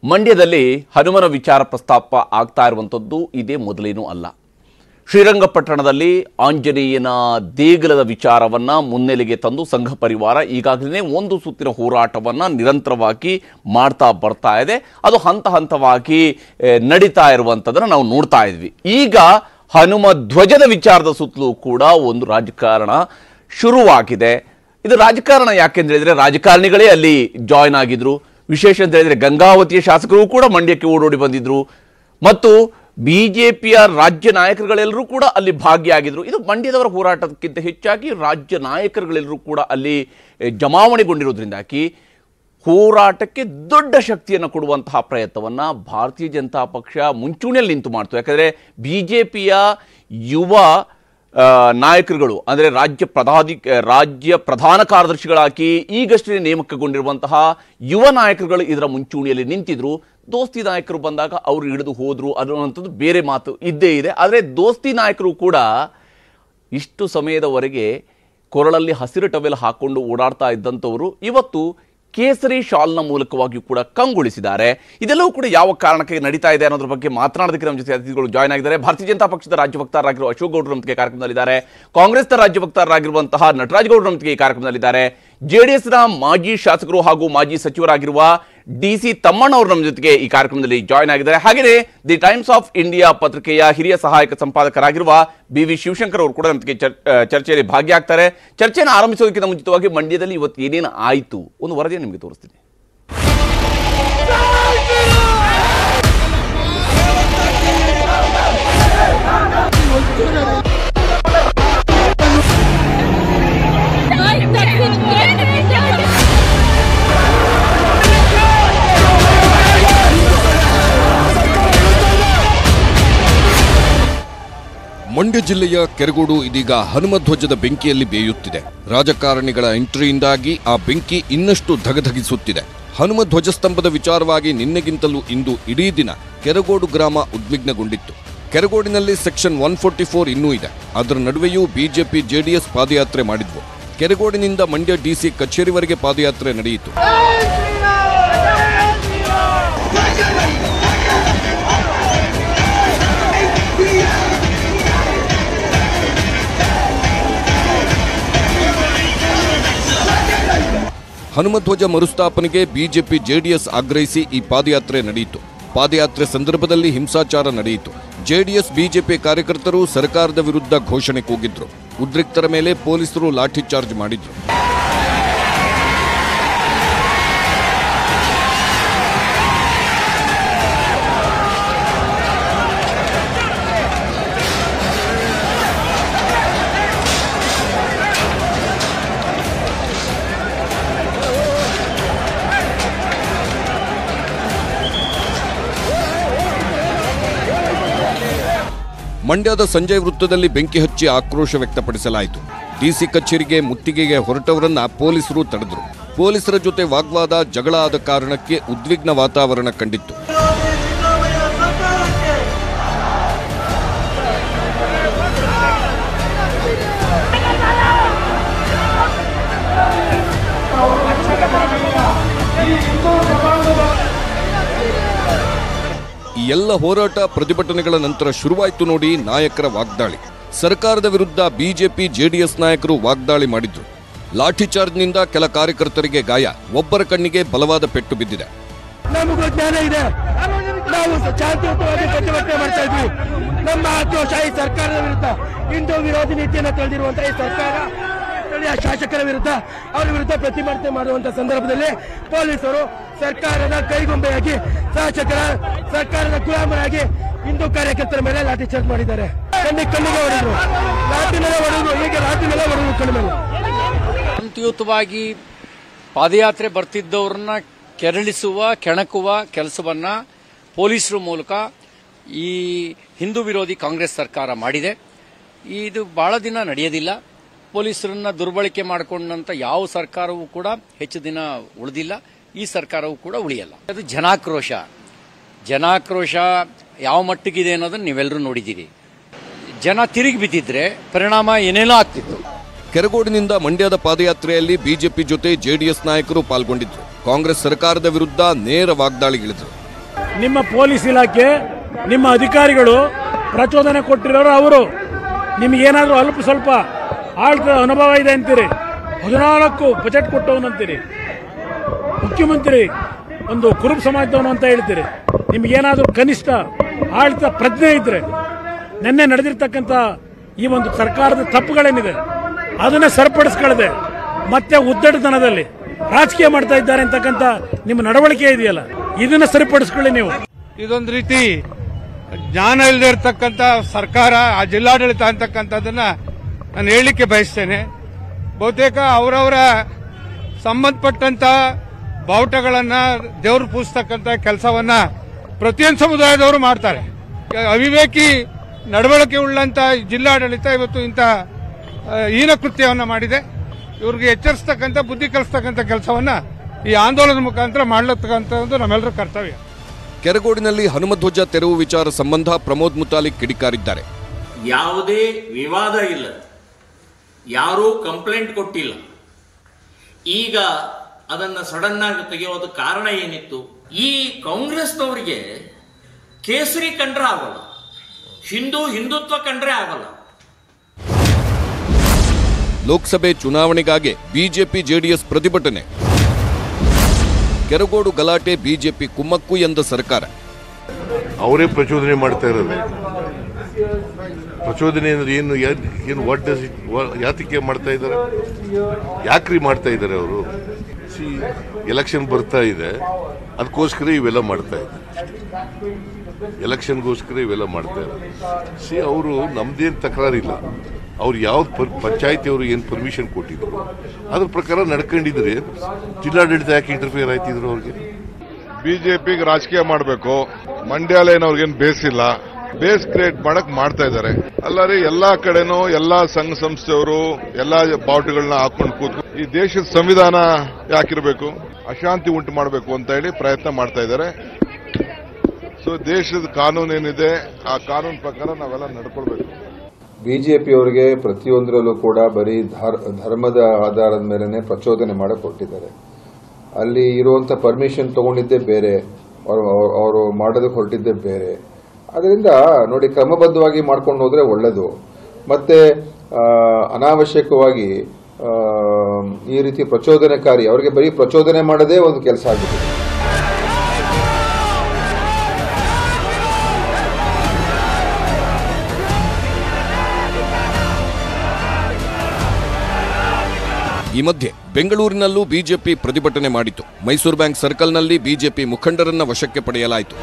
ಮಂಡ್ಯದಲ್ಲಿ ಹನುಮನ ವಿಚಾರ ಪ್ರಸ್ತಾಪ ಆಗ್ತಾ ಇರುವಂಥದ್ದು ಇದೇ ಮೊದಲೇನೂ ಅಲ್ಲ ಶ್ರೀರಂಗಪಟ್ಟಣದಲ್ಲಿ ಆಂಜನೇಯನ ದೇಗುಲದ ವಿಚಾರವನ್ನ ಮುನ್ನೆಲೆಗೆ ತಂದು ಸಂಘ ಪರಿವಾರ ಈಗಾಗಲೇ ಒಂದು ಸುತ್ತಿನ ಹೋರಾಟವನ್ನ ನಿರಂತರವಾಗಿ ಮಾಡ್ತಾ ಬರ್ತಾ ಇದೆ ಅದು ಹಂತ ಹಂತವಾಗಿ ಆ, ನಡೀತಾ ಇರುವಂಥದ್ದನ್ನು ನಾವು ನೋಡ್ತಾ ಇದ್ವಿ ಈಗ ಹನುಮ ಧ್ವಜದ ವಿಚಾರದ ಸುತ್ತಲೂ ಕೂಡ ಒಂದು ರಾಜಕಾರಣ ಶುರುವಾಗಿದೆ ಇದು ರಾಜಕಾರಣ ಯಾಕೆಂದ್ರೆ ಹೇಳಿದ್ರೆ ರಾಜಕಾರಣಿಗಳೇ ಅಲ್ಲಿ ಜಾಯ್ನ್ ಆಗಿದ್ರು ವಿಶೇಷ ಅಂತ ಹೇಳಿದ್ರೆ ಗಂಗಾವತಿಯ ಶಾಸಕರು ಕೂಡ ಮಂಡ್ಯಕ್ಕೆ ಓಡೋಡಿ ಬಂದಿದ್ರು ಮತ್ತು ಬಿಜೆಪಿಯ ರಾಜ್ಯ ನಾಯಕರುಗಳೆಲ್ಲರೂ ಕೂಡ ಅಲ್ಲಿ ಭಾಗಿಯಾಗಿದ್ರು ಇದು ಮಂಡ್ಯದವರ ಹೋರಾಟಕ್ಕಿಂತ ಹೆಚ್ಚಾಗಿ ರಾಜ್ಯ ನಾಯಕರುಗಳೆಲ್ಲರೂ ಕೂಡ ಅಲ್ಲಿ ಎ, ಜಮಾವಣೆಗೊಂಡಿರೋದ್ರಿಂದಾಗಿ ಹೋರಾಟಕ್ಕೆ ದೊಡ್ಡ ಶಕ್ತಿಯನ್ನು ಕೊಡುವಂತಹ ಪ್ರಯತ್ನವನ್ನ ಭಾರತೀಯ ಜನತಾ ಪಕ್ಷ ಮುಂಚೂಣಿಯಲ್ಲಿ ನಿಂತು ಮಾಡ್ತು ಯಾಕಂದ್ರೆ ಬಿಜೆಪಿಯ ಯುವ ಆ, ನಾಯಕರುಗಳು ಅಂದರೆ ರಾಜ್ಯ ಪ್ರಧಾನಿ ರಾಜ್ಯ ಪ್ರಧಾನ ಕಾರ್ಯದರ್ಶಿಗಳಾಗಿ ಈಗಷ್ಟೇ ನೇಮಕಗೊಂಡಿರುವಂತಹ ಯುವ ನಾಯಕರುಗಳು ಇದರ ಮುಂಚೂಣಿಯಲ್ಲಿ ನಿಂತಿದ್ರು ದೋಸ್ತಿ ನಾಯಕರು ಬಂದಾಗ ಅವರು ಹಿಡಿದು ಹೋದ್ರು ಅನ್ನುವಂಥದ್ದು ಬೇರೆ ಮಾತು ಇದ್ದೇ ಇದೆ ಆದರೆ ದೋಸ್ತಿ ನಾಯಕರು ಕೂಡ ಇಷ್ಟು ಸಮಯದವರೆಗೆ ಕೊರಳಲ್ಲಿ ಹಸಿರು ಟವೆಲ್ ಹಾಕೊಂಡು ಓಡಾಡ್ತಾ ಇದ್ದಂಥವರು ಇವತ್ತು ಕೇಸರಿ ಶಾಲ್ನ ಮೂಲಕವಾಗಿಯೂ ಕೂಡ ಕಂಗೊಳಿಸಿದ್ದಾರೆ ಇದೆಲ್ಲವೂ ಕೂಡ ಯಾವ ಕಾರಣಕ್ಕೆ ನಡೀತಾ ಇದೆ ಅನ್ನೋದ್ರ ಬಗ್ಗೆ ಮಾತನಾಡೋದಕ್ಕೆ ನಮ್ಮ ಜೊತೆ ಅತಿಥಿಗಳು ಜಾಯ್ನ್ ಆಗಿದ್ದಾರೆ ಭಾರತೀಯ ಜನತಾ ಪಕ್ಷದ ರಾಜ್ಯ ವಕ್ತಾರರಾಗಿರುವ ಅಶೋಕ್ ಗೌಡ್ರು ನಮ್ಮೊಂದಿಗೆ ಕಾರ್ಯಕ್ರಮದಲ್ಲಿದ್ದಾರೆ ಕಾಂಗ್ರೆಸ್ನ ರಾಜ್ಯ ವಕ್ತಾರರಾಗಿರುವಂತಹ ನಟರಾಜ್ ಗೌಡ್ರು ನಮ್ಮೊಂದಿಗೆ ಈ ಕಾರ್ಯಕ್ರಮದಲ್ಲಿದ್ದಾರೆ ಜೆಡಿಎಸ್ನ ಮಾಜಿ ಶಾಸಕರು ಹಾಗೂ ಮಾಜಿ ಸಚಿವರಾಗಿರುವ ಡಿ ಸಿ ತಮ್ಮಣ್ಣ ಅವರು ನಮ್ಮ ಜೊತೆಗೆ ಈ ಕಾರ್ಯಕ್ರಮದಲ್ಲಿ ಜಾಯ್ನ್ ಆಗಿದ್ದಾರೆ ಹಾಗೆಯೇ ದಿ ಟೈಮ್ಸ್ ಆಫ್ ಇಂಡಿಯಾ ಪತ್ರಿಕೆಯ ಹಿರಿಯ ಸಹಾಯಕ ಸಂಪಾದಕರಾಗಿರುವ ಬಿ ವಿ ಶಿವಶಂಕರ್ ಅವರು ಕೂಡ ನಮ್ಮ ಜೊತೆಗೆ ಚರ್- ಆ, ಚರ್ಚೆಯಲ್ಲಿ ಭಾಗಿಯಾಗ್ತಾರೆ ಚರ್ಚೆಯನ್ನು ಆರಂಭಿಸೋದಕ್ಕಿಂತ ಮುಂಚಿತವಾಗಿ ಮಂಡ್ಯದಲ್ಲಿ ಇವತ್ತು ಏನೇನು ಆಯಿತು ಒಂದು ವರದಿಯನ್ನು ನಿಮಗೆ ತೋರಿಸ್ತೀನಿ ಮಂಡ್ಯ ಜಿಲ್ಲೆಯ ಕೆರಗೋಡು ಇದೀಗ ಹನುಮಧ್ವಜದ ಬೆಂಕಿಯಲ್ಲಿ ಬೇಯುತ್ತಿದೆ ರಾಜಕಾರಣಿಗಳ ಎಂಟ್ರಿಯಿಂದಾಗಿ ಆ ಬೆಂಕಿ ಇನ್ನಷ್ಟು ಧಗಧಗಿಸುತ್ತಿದೆ ಹನುಮ ಧ್ವಜಸ್ತಂಭದ ವಿಚಾರವಾಗಿ ನಿನ್ನೆಗಿಂತಲೂ ಇಂದು ಇಡೀ ದಿನ ಕೆರಗೋಡು ಗ್ರಾಮ ಉದ್ವಿಗ್ನಗೊಂಡಿತ್ತು ಕೆರಗೋಡಿನಲ್ಲಿ ಸೆಕ್ಷನ್ ಒನ್ ಫೋರ್ಟಿ ಫೋರ್ ಇನ್ನೂ ಇದೆ ಅದರ ನಡುವೆಯೂ ಬಿಜೆಪಿ ಜೆಡಿಎಸ್ ಪಾದಯಾತ್ರೆ ಮಾಡಿದ್ವು ಕೆರಗೋಡಿನಿಂದ ಮಂಡ್ಯ ಡಿಸಿ ಕಚೇರಿವರೆಗೆ ಪಾದಯಾತ್ರೆ ನಡೆಯಿತು ಹನುಮಧ್ವಜ ಮರುಸ್ಥಾಪನೆಗೆ ಬಿಜೆಪಿ ಜೆಡಿಎಸ್ ಆಗ್ರಹಿಸಿ ಈ ಪಾದಯಾತ್ರೆ ನಡೆಯಿತು ಪಾದಯಾತ್ರೆ ಸಂದರ್ಭದಲ್ಲಿ ಹಿಂಸಾಚಾರ ನಡೆಯಿತು ಜೆಡಿಎಸ್ ಬಿಜೆಪಿ ಕಾರ್ಯಕರ್ತರು ಸರ್ಕಾರದ ವಿರುದ್ಧ ಘೋಷಣೆ ಕೂಗಿದ್ರು ಉದ್ರಿಕ್ತರ ಮೇಲೆ ಪೊಲೀಸರು ಲಾಠಿ ಚಾರ್ಜ್ ಮಾಡಿದ್ರು ಮಂಡ್ಯದ ಸಂಜಯ್ ವೃತ್ತದಲ್ಲಿ ಬೆಂಕಿ ಹಚ್ಚಿ ಆಕ್ರೋಶ ವ್ಯಕ್ತಪಡಿಸಲಾಯಿತು ಡಿಸಿ ಕಚೇರಿಗೆ ಮುತ್ತಿಗೆಗೆ ಹೊರಟವರನ್ನ ಪೊಲೀಸರು ತಡೆದರು ಪೊಲೀಸರ ಜೊತೆ ವಾಗ್ವಾದ ಜಗಳ ಆದ ಕಾರಣಕ್ಕೆ ಉದ್ವಿಗ್ನ ವಾತಾವರಣ ಕಂಡಿತ್ತು ಈ ಎಲ್ಲ ಹೋರಾಟ ಪ್ರತಿಭಟನೆಗಳ ನಂತರ ಶುರುವಾಯಿತು ನೋಡಿ ನಾಯಕರ ವಾಗ್ದಾಳಿ ಸರ್ಕಾರದ ವಿರುದ್ಧ ಬಿಜೆಪಿ ಜೆಡಿಎಸ್ ನಾಯಕರು ವಾಗ್ದಾಳಿ ಮಾಡಿದ್ರು ಲಾಠಿ ಚಾರ್ಜ್ನಿಂದ ಕೆಲ ಕಾರ್ಯಕರ್ತರಿಗೆ ಗಾಯ ಒಬ್ಬರ ಕಣ್ಣಿಗೆ ಬಲವಾದ ಪೆಟ್ಟು ಬಿದ್ದಿದೆ ನಮಗೂ ಜ್ಞಾನ ಇದೆ ನಾವು ಶಾಂತಿಯುತವಾಗಿ ಪ್ರತಿಭಟನೆ ಮಾಡ್ತಾ ಇದ್ವಿ ನಮ್ಮ ಆಕ್ರೋಶ ಈ ಸರ್ಕಾರದ ವಿರುದ್ಧ ಹಿಂದೂ ವಿರೋಧಿ ನೀತಿಯನ್ನು ತಿಳಿದಿರುವಂತಹ ಈ ಸರ್ಕಾರ ಸ್ಥಳೀಯ ಶಾಸಕರ ವಿರುದ್ಧ ಅವರ ವಿರುದ್ಧ ಪ್ರತಿಭಟನೆ ಮಾಡುವಂತ ಸಂದರ್ಭದಲ್ಲಿ ಪೊಲೀಸರು ಸರ್ಕಾರದ ಕೈಗೊಂಬೆಯಾಗಿ ಶಾಸಕರ ಸರ್ಕಾರದ ಗುಲಾಮರಾಗಿ ಹಿಂದೂ ಕಾರ್ಯಕರ್ತರ ಮೇಲೆ ಲಾಠಿ ಚಾರ್ಜ್ ಮಾಡಿದ್ದಾರೆ ಕಣ್ಣಿಗೆ ಕಣ್ಣಿಗೆ ಹೊಡೆದ್ರು ಲಾಠಿ ಮೇಲೆ ಹೊಡೆದ್ರು ಹೀಗೆ ಲಾಠಿ ಮೇಲೆ ಹೊಡೆದ್ರು ಕಣ್ಣು ಮೇಲೆ ಶಾಂತಿಯುತವಾಗಿ ಪಾದಯಾತ್ರೆ ಬರ್ತಿದ್ದವ್ರನ್ನ ಕೆರಳಿಸುವ ಕೆಣಕುವ ಕೆಲಸವನ್ನ ಪೊಲೀಸರ ಮೂಲಕ ಈ ಹಿಂದೂ ವಿರೋಧಿ ಕಾಂಗ್ರೆಸ್ ಸರ್ಕಾರ ಮಾಡಿದೆ ಇದು ಬಹಳ ದಿನ ನಡೆಯೋದಿಲ್ಲ ಪೊಲೀಸರನ್ನ ದುರ್ಬಳಕೆ ಮಾಡಿಕೊಂಡಂತ ಯಾವ ಸರ್ಕಾರವೂ ಕೂಡ ಹೆಚ್ಚು ದಿನ ಉಳಿದಿಲ್ಲ ಈ ಸರ್ಕಾರವೂ ಕೂಡ ಉಳಿಯಲ್ಲ ಅದು ಜನಾಕ್ರೋಶ ಜನಾಕ್ರೋಶ ಯಾವ ಮಟ್ಟಿಗಿದೆ ಅನ್ನೋದನ್ನ ನೀವೆಲ್ಲರೂ ನೋಡಿದ್ದೀರಿ ಜನ ತಿರುಗಿ ಬಿದ್ದಿದ್ರೆ ಪರಿಣಾಮ ಏನೇನೋ ಆಗ್ತಿತ್ತು ಕೆರಗೋಡಿನಿಂದ ಮಂಡ್ಯದ ಪಾದಯಾತ್ರೆಯಲ್ಲಿ ಬಿಜೆಪಿ ಜೊತೆ ಜೆಡಿಎಸ್ ನಾಯಕರು ಪಾಲ್ಗೊಂಡಿದ್ರು ಕಾಂಗ್ರೆಸ್ ಸರ್ಕಾರದ ವಿರುದ್ಧ ನೇರ ವಾಗ್ದಾಳಿಗಿಳಿದ್ರು ನಿಮ್ಮ ಪೊಲೀಸ್ ಇಲಾಖೆ ನಿಮ್ಮ ಅಧಿಕಾರಿಗಳು ಪ್ರಚೋದನೆ ಕೊಟ್ಟಿರೋರು ಅವರು ನಿಮಗೇನಾದರೂ ಅಲ್ಪ ಸ್ವಲ್ಪ ಆಳ್ತ ಅನುಭವ ಇದೆ ಅಂತೀರಿ ಹದಿನಾಲ್ಕು ಬಜೆಟ್ ಕೊಟ್ಟವನಂತೀರಿ ಮುಖ್ಯಮಂತ್ರಿ ಒಂದು ಕುರುಬ ಸಮಾಜದವನು ಅಂತ ಹೇಳ್ತೀರಿ ನಿಮಗೇನಾದರೂ ಕನಿಷ್ಠ ಆಳ್ತ ಪ್ರಜ್ಞೆ ಇದ್ರೆ ನಿನ್ನೆ ನಡೆದಿರ್ತಕ್ಕಂಥ ಈ ಒಂದು ಸರ್ಕಾರದ ತಪ್ಪುಗಳೇನಿದೆ ಅದನ್ನ ಸರಿಪಡಿಸ್ಕೊಳ್ಳದೆ ಮತ್ತೆ ಉದ್ದಟತನದಲ್ಲಿ ರಾಜಕೀಯ ಮಾಡ್ತಾ ಇದ್ದಾರೆ ಅಂತಕ್ಕಂಥ ನಿಮ್ಮ ನಡವಳಿಕೆ ಇದೆಯಲ್ಲ ಇದನ್ನ ಸರಿಪಡಿಸ್ಕೊಳ್ಳಿ ನೀವು ಇದೊಂದು ರೀತಿ ಜ್ಞಾನ ಇಲ್ಲದೆ ಇರತಕ್ಕಂಥ ಸರ್ಕಾರ ಆ ಜಿಲ್ಲಾಡಳಿತ ಅಂತಕ್ಕಂಥದ್ದನ್ನ ನಾನು ಹೇಳಲಿಕ್ಕೆ ಬಯಸ್ತೇನೆ ಬಹುತೇಕ ಅವರವರ ಸಂಬಂಧಪಟ್ಟಂತ ಬಾವುಟಗಳನ್ನ ದೇವರು ಪೂಜಿಸ್ತಕ್ಕಂಥ ಕೆಲಸವನ್ನ ಪ್ರತಿಯೊಂದು ಸಮುದಾಯದವರು ಮಾಡ್ತಾರೆ ಅವಿವೇಕಿ ನಡವಳಿಕೆ ಉಳ್ಳಂತ ಜಿಲ್ಲಾಡಳಿತ ಇವತ್ತು ಇಂಥ ಆ, ಹೀನ ಕೃತ್ಯವನ್ನು ಮಾಡಿದೆ ಇವ್ರಿಗೆ ಎಚ್ಚರಿಸ್ತಕ್ಕಂಥ ಬುದ್ಧಿ ಕಲಿಸ್ತಕ್ಕಂಥ ಕೆಲಸವನ್ನ ಈ ಆಂದೋಲನದ ಮುಖಾಂತರ ಮಾಡ್ಲತಕ್ಕಂಥದ್ದು ನಮ್ಮೆಲ್ಲರ ಕರ್ತವ್ಯ ಕೆರಗೋಡಿನಲ್ಲಿ ಹನುಮಧ್ವಜ ತೆರವು ವಿಚಾರ ಸಂಬಂಧ ಪ್ರಮೋದ್ ಮುತಾಲಿಕ್ ಕಿಡಿಕಾರಿದ್ದಾರೆ ಯಾವುದೇ ವಿವಾದ ಇಲ್ಲ ಯಾರೂ ಕಂಪ್ಲೇಂಟ್ ಕೊಟ್ಟಿಲ್ಲ ಈಗ ಅದನ್ನ ಸಡನ್ ಆಗಿ ತೆಗೆಯೋದು ಕಾರಣ ಏನಿತ್ತು ಈ ಕಾಂಗ್ರೆಸ್ನವರಿಗೆ ಕೇಸರಿ ಕಂಡ್ರೆ ಆಗಲ್ಲ ಹಿಂದೂ ಹಿಂದುತ್ವ ಕಂಡ್ರೆ ಆಗಲ್ಲ ಲೋಕಸಭೆ ಚುನಾವಣೆಗಾಗಿ ಬಿಜೆಪಿ ಜೆಡಿಎಸ್ ಪ್ರತಿಭಟನೆ ಕೆರಗೋಡು ಗಲಾಟೆ ಬಿಜೆಪಿ ಕುಮ್ಮಕ್ಕು ಎಂದ ಸರ್ಕಾರ ಅವರೇ ಪ್ರಚೋದನೆ ಮಾಡ್ತಾ ಇರೋದು ಪ್ರಚೋದನೆ ಅಂದ್ರೆ ಏನು ಯಾ- ಏನು ವಾಟ್ ಡಸ್ ಇಟ್ ಯಾತಕ್ಕೆ ಮಾಡ್ತಾ ಇದ್ದಾರೆ ಯಾಕ್ರಿ ಮಾಡ್ತಾ ಇದ್ದಾರೆ ಅವರು ಸಿ ಎಲೆಕ್ಷನ್ ಬರ್ತಾ ಇದೆ ಅದಕ್ಕೋಸ್ಕರ ಇವೆಲ್ಲ ಮಾಡ್ತಾ ಇದ್ದಾರೆ ಎಲೆಕ್ಷನ್ಗೋಸ್ಕರ ಇವೆಲ್ಲ ಮಾಡ್ತಾ ಇದ್ದಾರೆ ಸಿ ಅವರು ನಮ್ದೇನು ತಕರಾರಿಲ್ಲ ಅವ್ರು ಯಾವ್ದು ಪಂಚಾಯತಿ ಅವರು ಏನು ಪರ್ಮಿಷನ್ ಕೊಟ್ಟಿದ್ರು ಅದ್ರ ಪ್ರಕಾರ ನಡ್ಕೊಂಡಿದ್ರೆ ಜಿಲ್ಲಾಡಳಿತ ಯಾಕೆ ಇಂಟರ್ಫಿಯರ್ ಆಯ್ತಿದ್ರು ಅವ್ರಿಗೆ ಬಿಜೆಪಿಗೆ ರಾಜಕೀಯ ಮಾಡಬೇಕು ಮಂಡ್ಯ ಲೈನ್ ಅವ್ರಿಗೇನು ಬೇಸಿಲ್ಲ ಬೇಸ್ ಕ್ರಿಯೇಟ್ ಮಾಡಕ್ ಮಾಡ್ತಾ ಇದ್ದಾರೆ ಅಲ್ಲ ರೀ ಎಲ್ಲಾ ಕಡೆನೂ ಎಲ್ಲಾ ಸಂಘ ಸಂಸ್ಥೆಯವರು ಎಲ್ಲಾ ಬಾವುಟಗಳನ್ನ ಹಾಕೊಂಡು ಕೂತ್ಕೊಂಡು ಈ ದೇಶದ ಸಂವಿಧಾನ ಯಾಕಿರಬೇಕು ಅಶಾಂತಿ ಉಂಟು ಮಾಡಬೇಕು ಅಂತ ಹೇಳಿ ಪ್ರಯತ್ನ ಮಾಡ್ತಾ ಇದ್ದಾರೆ ಸೊ ದೇಶದ ಕಾನೂನು ಏನಿದೆ ಆ ಕಾನೂನು ಪ್ರಕಾರ ನಾವೆಲ್ಲ ನಡ್ಕೊಳ್ಬೇಕು ಬಿಜೆಪಿಯವರಿಗೆ ಪ್ರತಿಯೊಂದರಲ್ಲೂ ಕೂಡ ಬರೀ ಧರ್- ಧರ್ಮದ ಆಧಾರದ ಮೇಲೆನೆ ಪ್ರಚೋದನೆ ಮಾಡಕ್ ಕೊಟ್ಟಿದ್ದಾರೆ ಅಲ್ಲಿ ಇರುವಂತ ಪರ್ಮಿಷನ್ ತಗೊಂಡಿದ್ದೇ ಬೇರೆ ಅವರು ಮಾಡೋದಕ್ಕೆ ಹೊರಟಿದ್ದೇ ಬೇರೆ ಅದರಿಂದ ನೋಡಿ ಕ್ರಮಬದ್ಧವಾಗಿ ಮಾಡ್ಕೊಂಡು ಹೋದ್ರೆ ಒಳ್ಳೇದು ಮತ್ತೆ ಆ, ಅನಾವಶ್ಯಕವಾಗಿ ಆ, ಈ ರೀತಿ ಪ್ರಚೋದನೆಕಾರಿ ಅವರಿಗೆ ಬರೀ ಪ್ರಚೋದನೆ ಮಾಡೋದೇ ಒಂದು ಕೆಲಸ ಆಗಿದೆ ಈ ಮಧ್ಯೆ ಬೆಂಗಳೂರಿನಲ್ಲೂ ಬಿಜೆಪಿ ಪ್ರತಿಭಟನೆ ಮಾಡಿತು ಮೈಸೂರು ಬ್ಯಾಂಕ್ ಸರ್ಕಲ್ನಲ್ಲಿ ಬಿಜೆಪಿ ಮುಖಂಡರನ್ನ ವಶಕ್ಕೆ ಪಡೆಯಲಾಯಿತು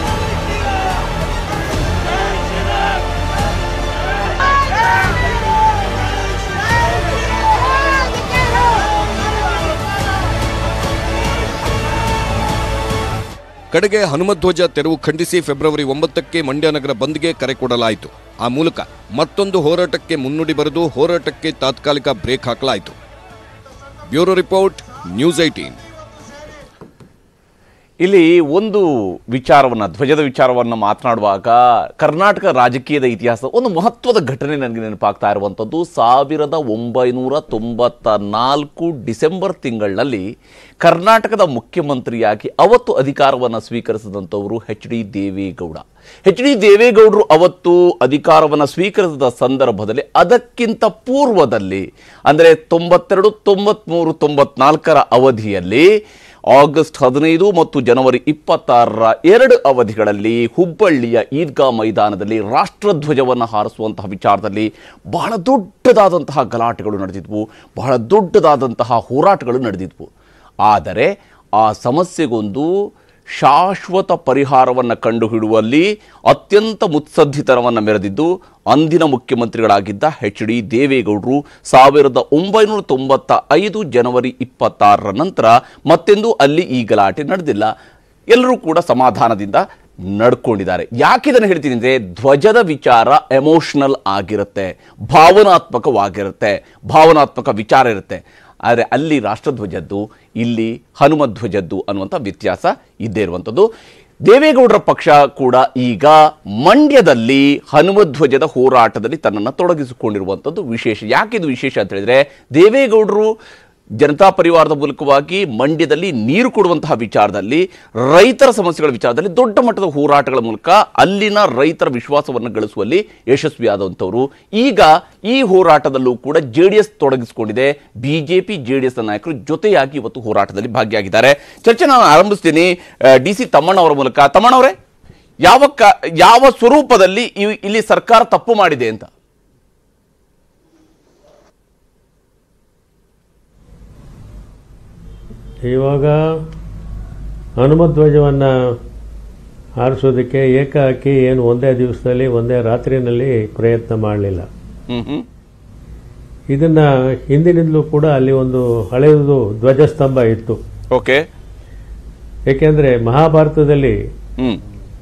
ಕಡೆಗೆ ಹನುಮಧ್ವಜ ತೆರವು ಖಂಡಿಸಿ ಫೆಬ್ರವರಿ ಒಂಬತ್ತಕ್ಕೆ ಮಂಡ್ಯ ನಗರ ಬಂದ್ಗೆ ಕರೆ ಕೊಡಲಾಯಿತು ಆ ಮೂಲಕ ಮತ್ತೊಂದು ಹೋರಾಟಕ್ಕೆ ಮುನ್ನುಡಿ ಬರೆದು ಹೋರಾಟಕ್ಕೆ ತಾತ್ಕಾಲಿಕ ಬ್ರೇಕ್ ಹಾಕಲಾಯಿತು ಬ್ಯೂರೋ ರಿಪೋರ್ಟ್ ನ್ಯೂಸ್ ಐಟೀನ್ ಇಲ್ಲಿ ಒಂದು ವಿಚಾರವನ್ನು ಧ್ವಜದ ವಿಚಾರವನ್ನು ಮಾತನಾಡುವಾಗ ಕರ್ನಾಟಕ ರಾಜಕೀಯದ ಇತಿಹಾಸ ಒಂದು ಮಹತ್ವದ ಘಟನೆ ನನಗೆ ನೆನಪಾಗ್ತಾ ಇರುವಂಥದ್ದು ಸಾವಿರದ ಒಂಬೈನೂರ ತೊಂಬತ್ತ ನಾಲ್ಕು ಡಿಸೆಂಬರ್ ತಿಂಗಳಿನಲ್ಲಿ ಕರ್ನಾಟಕದ ಮುಖ್ಯಮಂತ್ರಿಯಾಗಿ ಅವತ್ತು ಅಧಿಕಾರವನ್ನು ಸ್ವೀಕರಿಸಿದಂಥವರು H D Deve Gowda H D ದೇವೇಗೌಡರು ಅವತ್ತು ಅಧಿಕಾರವನ್ನು ಸ್ವೀಕರಿಸಿದ ಸಂದರ್ಭದಲ್ಲಿ ಅದಕ್ಕಿಂತ ಪೂರ್ವದಲ್ಲಿ ಅಂದರೆ ತೊಂಬತ್ತೆರಡು ತೊಂಬತ್ಮೂರು ತೊಂಬತ್ನಾಲ್ಕರ ಅವಧಿಯಲ್ಲಿ ಆಗಸ್ಟ್ ಹದಿನೈದು ಮತ್ತು ಜನವರಿ ಇಪ್ಪತ್ತಾರರ ಎರಡು ಅವಧಿಗಳಲ್ಲಿ ಹುಬ್ಬಳ್ಳಿಯ ಈದ್ಗಾ ಮೈದಾನದಲ್ಲಿ ರಾಷ್ಟ್ರಧ್ವಜವನ್ನು ಹಾರಿಸುವಂತಹ ವಿಚಾರದಲ್ಲಿ ಬಹಳ ದೊಡ್ಡದಾದಂತಹ ಗಲಾಟೆಗಳು ನಡೆದಿದ್ವು ಬಹಳ ದೊಡ್ಡದಾದಂತಹ ಹೋರಾಟಗಳು ನಡೆದಿದ್ವು ಆದರೆ ಆ ಸಮಸ್ಯೆಗೊಂದು ಶಾಶ್ವತ ಪರಿಹಾರವನ್ನು ಕಂಡುಹಿಡುವಲ್ಲಿ ಅತ್ಯಂತ ಮುತ್ಸದ್ದಿತನವನ್ನು ಮೆರೆದಿದ್ದು ಅಂದಿನ ಮುಖ್ಯಮಂತ್ರಿಗಳಾಗಿದ್ದ ಎಚ್ ಡಿ ದೇವೇಗೌಡರು ಸಾವಿರದ ಒಂಬೈನೂರ ತೊಂಬತ್ತ ಐದು ಜನವರಿ ಇಪ್ಪತ್ತಾರರ ನಂತರ ಮತ್ತೆಂದೂ ಅಲ್ಲಿ ಈ ಗಲಾಟೆ ನಡೆದಿಲ್ಲ ಎಲ್ಲರೂ ಕೂಡ ಸಮಾಧಾನದಿಂದ ನಡ್ಕೊಂಡಿದ್ದಾರೆ ಯಾಕೆ ಇದನ್ನು ಹೇಳ್ತೀನಿ ಅಂದರೆ ಧ್ವಜದ ವಿಚಾರ ಎಮೋಷನಲ್ ಆಗಿರುತ್ತೆ ಭಾವನಾತ್ಮಕವಾಗಿರುತ್ತೆ ಭಾವನಾತ್ಮಕ ವಿಚಾರ ಇರುತ್ತೆ ಆದರೆ ಅಲ್ಲಿ ರಾಷ್ಟ್ರಧ್ವಜದ್ದು ಇಲ್ಲಿ ಹನುಮಧ್ವಜದ್ದು ಅನ್ನುವಂಥ ವ್ಯತ್ಯಾಸ ಇದ್ದೇ ಇರುವಂಥದ್ದು ದೇವೇಗೌಡರ ಪಕ್ಷ ಕೂಡ ಈಗ ಮಂಡ್ಯದಲ್ಲಿ ಹನುಮಧ್ವಜದ ಹೋರಾಟದಲ್ಲಿ ತನ್ನನ್ನು ತೊಡಗಿಸಿಕೊಂಡಿರುವಂಥದ್ದು ವಿಶೇಷ ಯಾಕೆ ಇದು ವಿಶೇಷ ಅಂತ ಹೇಳಿದ್ರೆ ದೇವೇಗೌಡರು ಜನತಾ ಪರಿವಾರದ ಮೂಲಕವಾಗಿ ಮಂಡ್ಯದಲ್ಲಿ ನೀರು ಕೊಡುವಂತಹ ವಿಚಾರದಲ್ಲಿ ರೈತರ ಸಮಸ್ಯೆಗಳ ವಿಚಾರದಲ್ಲಿ ದೊಡ್ಡ ಮಟ್ಟದ ಹೋರಾಟಗಳ ಮೂಲಕ ಅಲ್ಲಿನ ರೈತರ ವಿಶ್ವಾಸವನ್ನು ಗಳಿಸುವಲ್ಲಿ ಯಶಸ್ವಿಯಾದಂಥವರು ಈಗ ಈ ಹೋರಾಟದಲ್ಲೂ ಕೂಡ ಜೆ ಡಿ ಎಸ್ ತೊಡಗಿಸಿಕೊಂಡಿದೆ ಬಿಜೆಪಿ ಜೆ ಡಿ ಎಸ್ ನಾಯಕರು ಜೊತೆಯಾಗಿ ಇವತ್ತು ಹೋರಾಟದಲ್ಲಿ ಭಾಗಿಯಾಗಿದ್ದಾರೆ ಚರ್ಚೆ ನಾನು ಆರಂಭಿಸ್ತೀನಿ ಡಿ ಸಿ ತಮ್ಮಣ್ಣವರ ಮೂಲಕ ತಮ್ಮಣ್ಣವರೇ ಯಾವ ಕ ಯಾವ ಸ್ವರೂಪದಲ್ಲಿ ಇ- ಇಲ್ಲಿ ಸರ್ಕಾರ ತಪ್ಪು ಮಾಡಿದೆ ಅಂತ ಇವಾಗ ಹನುಮಧ್ವಜವನ್ನು ಹಾರಿಸೋದಕ್ಕೆ ಏಕಾಏಕಿ ಏನು ಒಂದೇ ದಿವಸದಲ್ಲಿ ಒಂದೇ ರಾತ್ರಿನಲ್ಲಿ ಪ್ರಯತ್ನ ಮಾಡಲಿಲ್ಲ ಹ್ಮ್ ಹ್ಮ್ ಇದನ್ನ ಹಿಂದಿನಿಂದಲೂ ಕೂಡ ಅಲ್ಲಿ ಒಂದು ಹಳೆಯದು ಧ್ವಜಸ್ತಂಭ ಇತ್ತು ಓಕೆ ಏಕೆಂದರೆ ಮಹಾಭಾರತದಲ್ಲಿ ಹ್ಮ್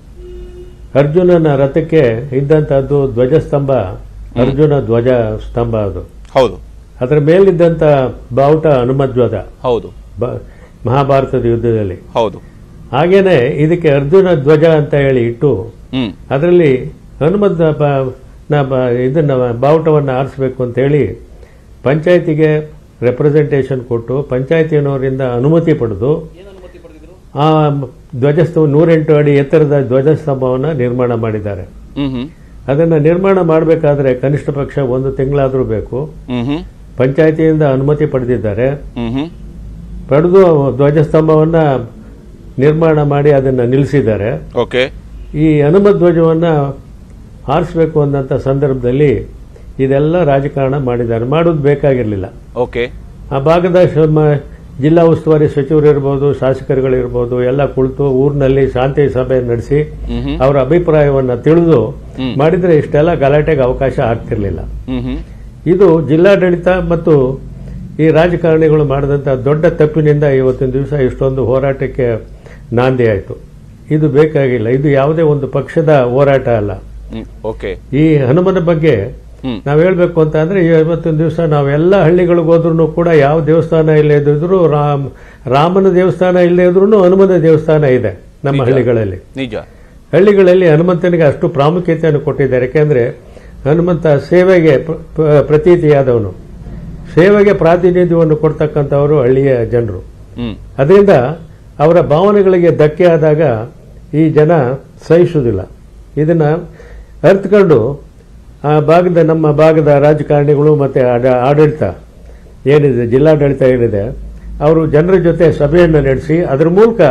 ಅರ್ಜುನನ ರಥಕ್ಕೆ ಇದ್ದಂತಹದ್ದು ಧ್ವಜಸ್ತಂಭ ಅರ್ಜುನ ಧ್ವಜ ಸ್ತಂಭ ಅದು ಹೌದು ಅದರ ಮೇಲಿದ್ದಂಥ ಬಾವುಟ ಹನುಮಧ್ವಜ ಹೌದು ಬ- ಮಹಾಭಾರತದ ಯುದ್ಧದಲ್ಲಿ ಹೌದು ಹಾಗೇನೆ ಇದಕ್ಕೆ ಅರ್ಜುನ ಧ್ವಜ ಅಂತ ಹೇಳಿ ಇಟ್ಟು ಹ್ಮ್ ಅದರಲ್ಲಿ ಹನುಮದ್ ಬ- ನ ಬ- ಇದನ್ನ ಬಾವುಟವನ್ನು ಆರಿಸಬೇಕು ಅಂತ ಹೇಳಿ ಪಂಚಾಯತಿಗೆ ರೆಪ್ರೆಸೆಂಟೇಷನ್ ಕೊಟ್ಟು ಪಂಚಾಯತಿನವರಿಂದ ಅನುಮತಿ ಪಡೆದು ಆ ಧ್ವಜಸ್ತಂಭ ನೂರೆಂಟು ಅಡಿ ಎತ್ತರದ ಧ್ವಜಸ್ತಂಭವನ್ನು ನಿರ್ಮಾಣ ಮಾಡಿದ್ದಾರೆ ಹ್ಮ್ ಹ್ಮ್ ಅದನ್ನು ನಿರ್ಮಾಣ ಮಾಡಬೇಕಾದ್ರೆ ಕನಿಷ್ಠ ಪಕ್ಷ ಒಂದು ತಿಂಗಳಾದರೂ ಬೇಕು ಹ್ಮ್ ಹ್ಮ್ ಪಂಚಾಯತಿಯಿಂದ ಅನುಮತಿ ಪಡೆದಿದ್ದಾರೆ ಹ್ಮ್ ಹ್ಮ್ ಪಡೆದು ಧ್ವಜಸ್ತಂಭವನ್ನು ನಿರ್ಮಾಣ ಮಾಡಿ ಅದನ್ನು ನಿಲ್ಲಿಸಿದ್ದಾರೆ ಓಕೆ ಈ ಹನುಮ ಧ್ವಜವನ್ನು ಹಾರಿಸಬೇಕು ಅನ್ನೋಂಥ ಸಂದರ್ಭದಲ್ಲಿ ಇದೆಲ್ಲ ರಾಜಕಾರಣ ಮಾಡಿದ್ದಾರೆ ಮಾಡೋದು ಬೇಕಾಗಿರಲಿಲ್ಲ ಓಕೆ ಆ ಭಾಗದ ಶ- ಮ- ಜಿಲ್ಲಾ ಉಸ್ತುವಾರಿ ಸಚಿವರು ಇರ್ಬೋದು ಶಾಸಕರುಗಳಿರ್ಬೋದು ಎಲ್ಲ ಕುಳಿತು ಊರಿನಲ್ಲಿ ಶಾಂತಿ ಸಭೆ ನಡೆಸಿ ಮ್ಹೂ. ಅವರ ಅಭಿಪ್ರಾಯವನ್ನು ತಿಳಿದು ಹ್ಮ್. ಮಾಡಿದ್ರೆ ಇಷ್ಟೆಲ್ಲ ಗಲಾಟೆಗೆ ಅವಕಾಶ ಆಗ್ತಿರ್ಲಿಲ್ಲ ಹ್ಮ್ ಹ್ಮ್ ಇದು ಜಿಲ್ಲಾಡಳಿತ ಮತ್ತು ಈ ರಾಜಕಾರಣಿಗಳು ಮಾಡಿದಂಥ ದೊಡ್ಡ ತಪ್ಪಿನಿಂದ ಇವತ್ತಿನ ದಿವಸ ಇಷ್ಟೊಂದು ಹೋರಾಟಕ್ಕೆ ನಾಂದಿ ಆಯಿತು ಇದು ಬೇಕಾಗಿಲ್ಲ ಇದು ಯಾವುದೇ ಒಂದು ಪಕ್ಷದ ಹೋರಾಟ ಅಲ್ಲ ಹ್ಮ್ ಓಕೆ ಈ ಹನುಮನ ಬಗ್ಗೆ ಹ್ಮ್. ನಾವು ಹೇಳ್ಬೇಕು ಅಂತ ಅಂದ್ರೆ ಇವತ್ತಿನ ದಿವಸ ನಾವೆಲ್ಲ ಹಳ್ಳಿಗಳಿಗೆ ಹೋದ್ರೂ ಕೂಡ ಯಾವ ದೇವಸ್ಥಾನ ಇಲ್ಲೇ ಇದ್ರೂ ರಾಮ್ ರಾಮನ ದೇವಸ್ಥಾನ ಇಲ್ಲದೆ ಇದ್ರೂ ಹನುಮನ ದೇವಸ್ಥಾನ ಇದೆ ನಮ್ಮ ನಿಜ. ಹಳ್ಳಿಗಳಲ್ಲಿ ನಿಜ ಹಳ್ಳಿಗಳಲ್ಲಿ ಹನುಮಂತನಿಗೆ ಅಷ್ಟು ಪ್ರಾಮುಖ್ಯತೆಯನ್ನು ಕೊಟ್ಟಿದ್ದಾರೆ ಯಾಕೆಂದ್ರೆ ಹನುಮಂತ ಸೇವೆಗೆ ಪ್ರ- ಪ್ರ- ಪ್ರತೀತಿಯಾದವನು ಸೇವೆಗೆ ಪ್ರಾತಿನಿಧ್ಯವನ್ನು ಕೊಡ್ತಕ್ಕಂಥವರು ಹಳ್ಳಿಯ ಜನರು ಹ್ಮ್ ಅದರಿಂದ ಅವರ ಭಾವನೆಗಳಿಗೆ ಧಕ್ಕೆ ಆದಾಗ ಈ ಜನ ಸಹಿಸುವುದಿಲ್ಲ ಇದನ್ನ ಅರ್ಥಕೊಂಡು ಆ ಭಾಗದ ನಮ್ಮ ಭಾಗದ ರಾಜಕಾರಣಿಗಳು ಮತ್ತೆ ಆಡ- ಆಡಳಿತ ಏನಿದೆ ಜಿಲ್ಲಾಡಳಿತ ಏನಿದೆ ಅವರು ಜನರ ಜೊತೆ ಸಭೆಯನ್ನು ನಡೆಸಿ ಅದರ ಮೂಲಕ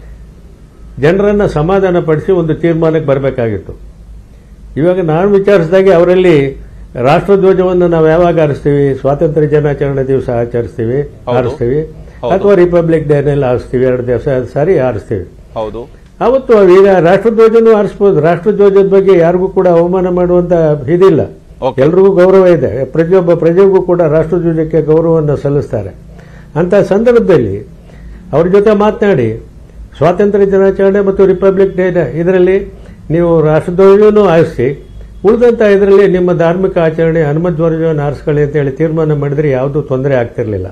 ಜನರನ್ನ ಸಮಾಧಾನ ಪಡಿಸಿ ಒಂದು ತೀರ್ಮಾನಕ್ಕೆ ಬರಬೇಕಾಗಿತ್ತು ಇವಾಗ ನಾನು ವಿಚಾರಿಸಿದಾಗೆ ಅವರಲ್ಲಿ ರಾಷ್ಟ್ರಧ್ವಜವನ್ನು ನಾವು ಯಾವಾಗ ಆರಿಸ್ತೀವಿ ಸ್ವಾತಂತ್ರ್ಯ ದಿನಾಚರಣೆ ದಿವಸ ಆಚರಿಸ್ತೀವಿ ಹೌದು. ಆರಿಸ್ತೀವಿ ಹೌದು. ಅಥವಾ ರಿಪಬ್ಲಿಕ್ ಡೇನಲ್ಲಿ ಆರಿಸ್ತೀವಿ ಎರಡು ದಿವಸ ಸಾರಿ ಆರಿಸ್ತೀವಿ ಹೌದು ಅವತ್ತು ಈಗ ರಾಷ್ಟ್ರಧ್ವಜನೂ ಆರಿಸ್ಬೋದು ರಾಷ್ಟ್ರಧ್ವಜದ ಬಗ್ಗೆ ಯಾರಿಗೂ ಕೂಡ ಅವಮಾನ ಮಾಡುವಂತ ಇದಿಲ್ಲ Okay. ಎಲ್ರಿಗೂ ಗೌರವ ಇದೆ ಪ್ರತಿಯೊಬ್ಬ ಪ್ರಜೆಗೂ ಕೂಡ ರಾಷ್ಟ್ರಧ್ವಜಕ್ಕೆ ಗೌರವವನ್ನು ಸಲ್ಲಿಸ್ತಾರೆ ಅಂತ ಸಂದರ್ಭದಲ್ಲಿ ಅವ್ರ ಜೊತೆ ಮಾತನಾಡಿ ಸ್ವಾತಂತ್ರ್ಯ ದಿನಾಚರಣೆ ಮತ್ತು ರಿಪಬ್ಲಿಕ್ ಡೇ ಇದರಲ್ಲಿ ನೀವು ರಾಷ್ಟ್ರಧ್ವಜನೂ ಆರಿಸಿ ಉಳಿದಂತ ಇದರಲ್ಲಿ ನಿಮ್ಮ ಧಾರ್ಮಿಕ ಆಚರಣೆ ಹನುಮಧ್ವಜವನ್ನು ಆರಿಸ್ಕೊಳ್ಳಿ ಅಂತ ಹೇಳಿ ತೀರ್ಮಾನ ಮಾಡಿದ್ರೆ ಯಾವುದೂ ತೊಂದರೆ ಆಗ್ತಿರ್ಲಿಲ್ಲ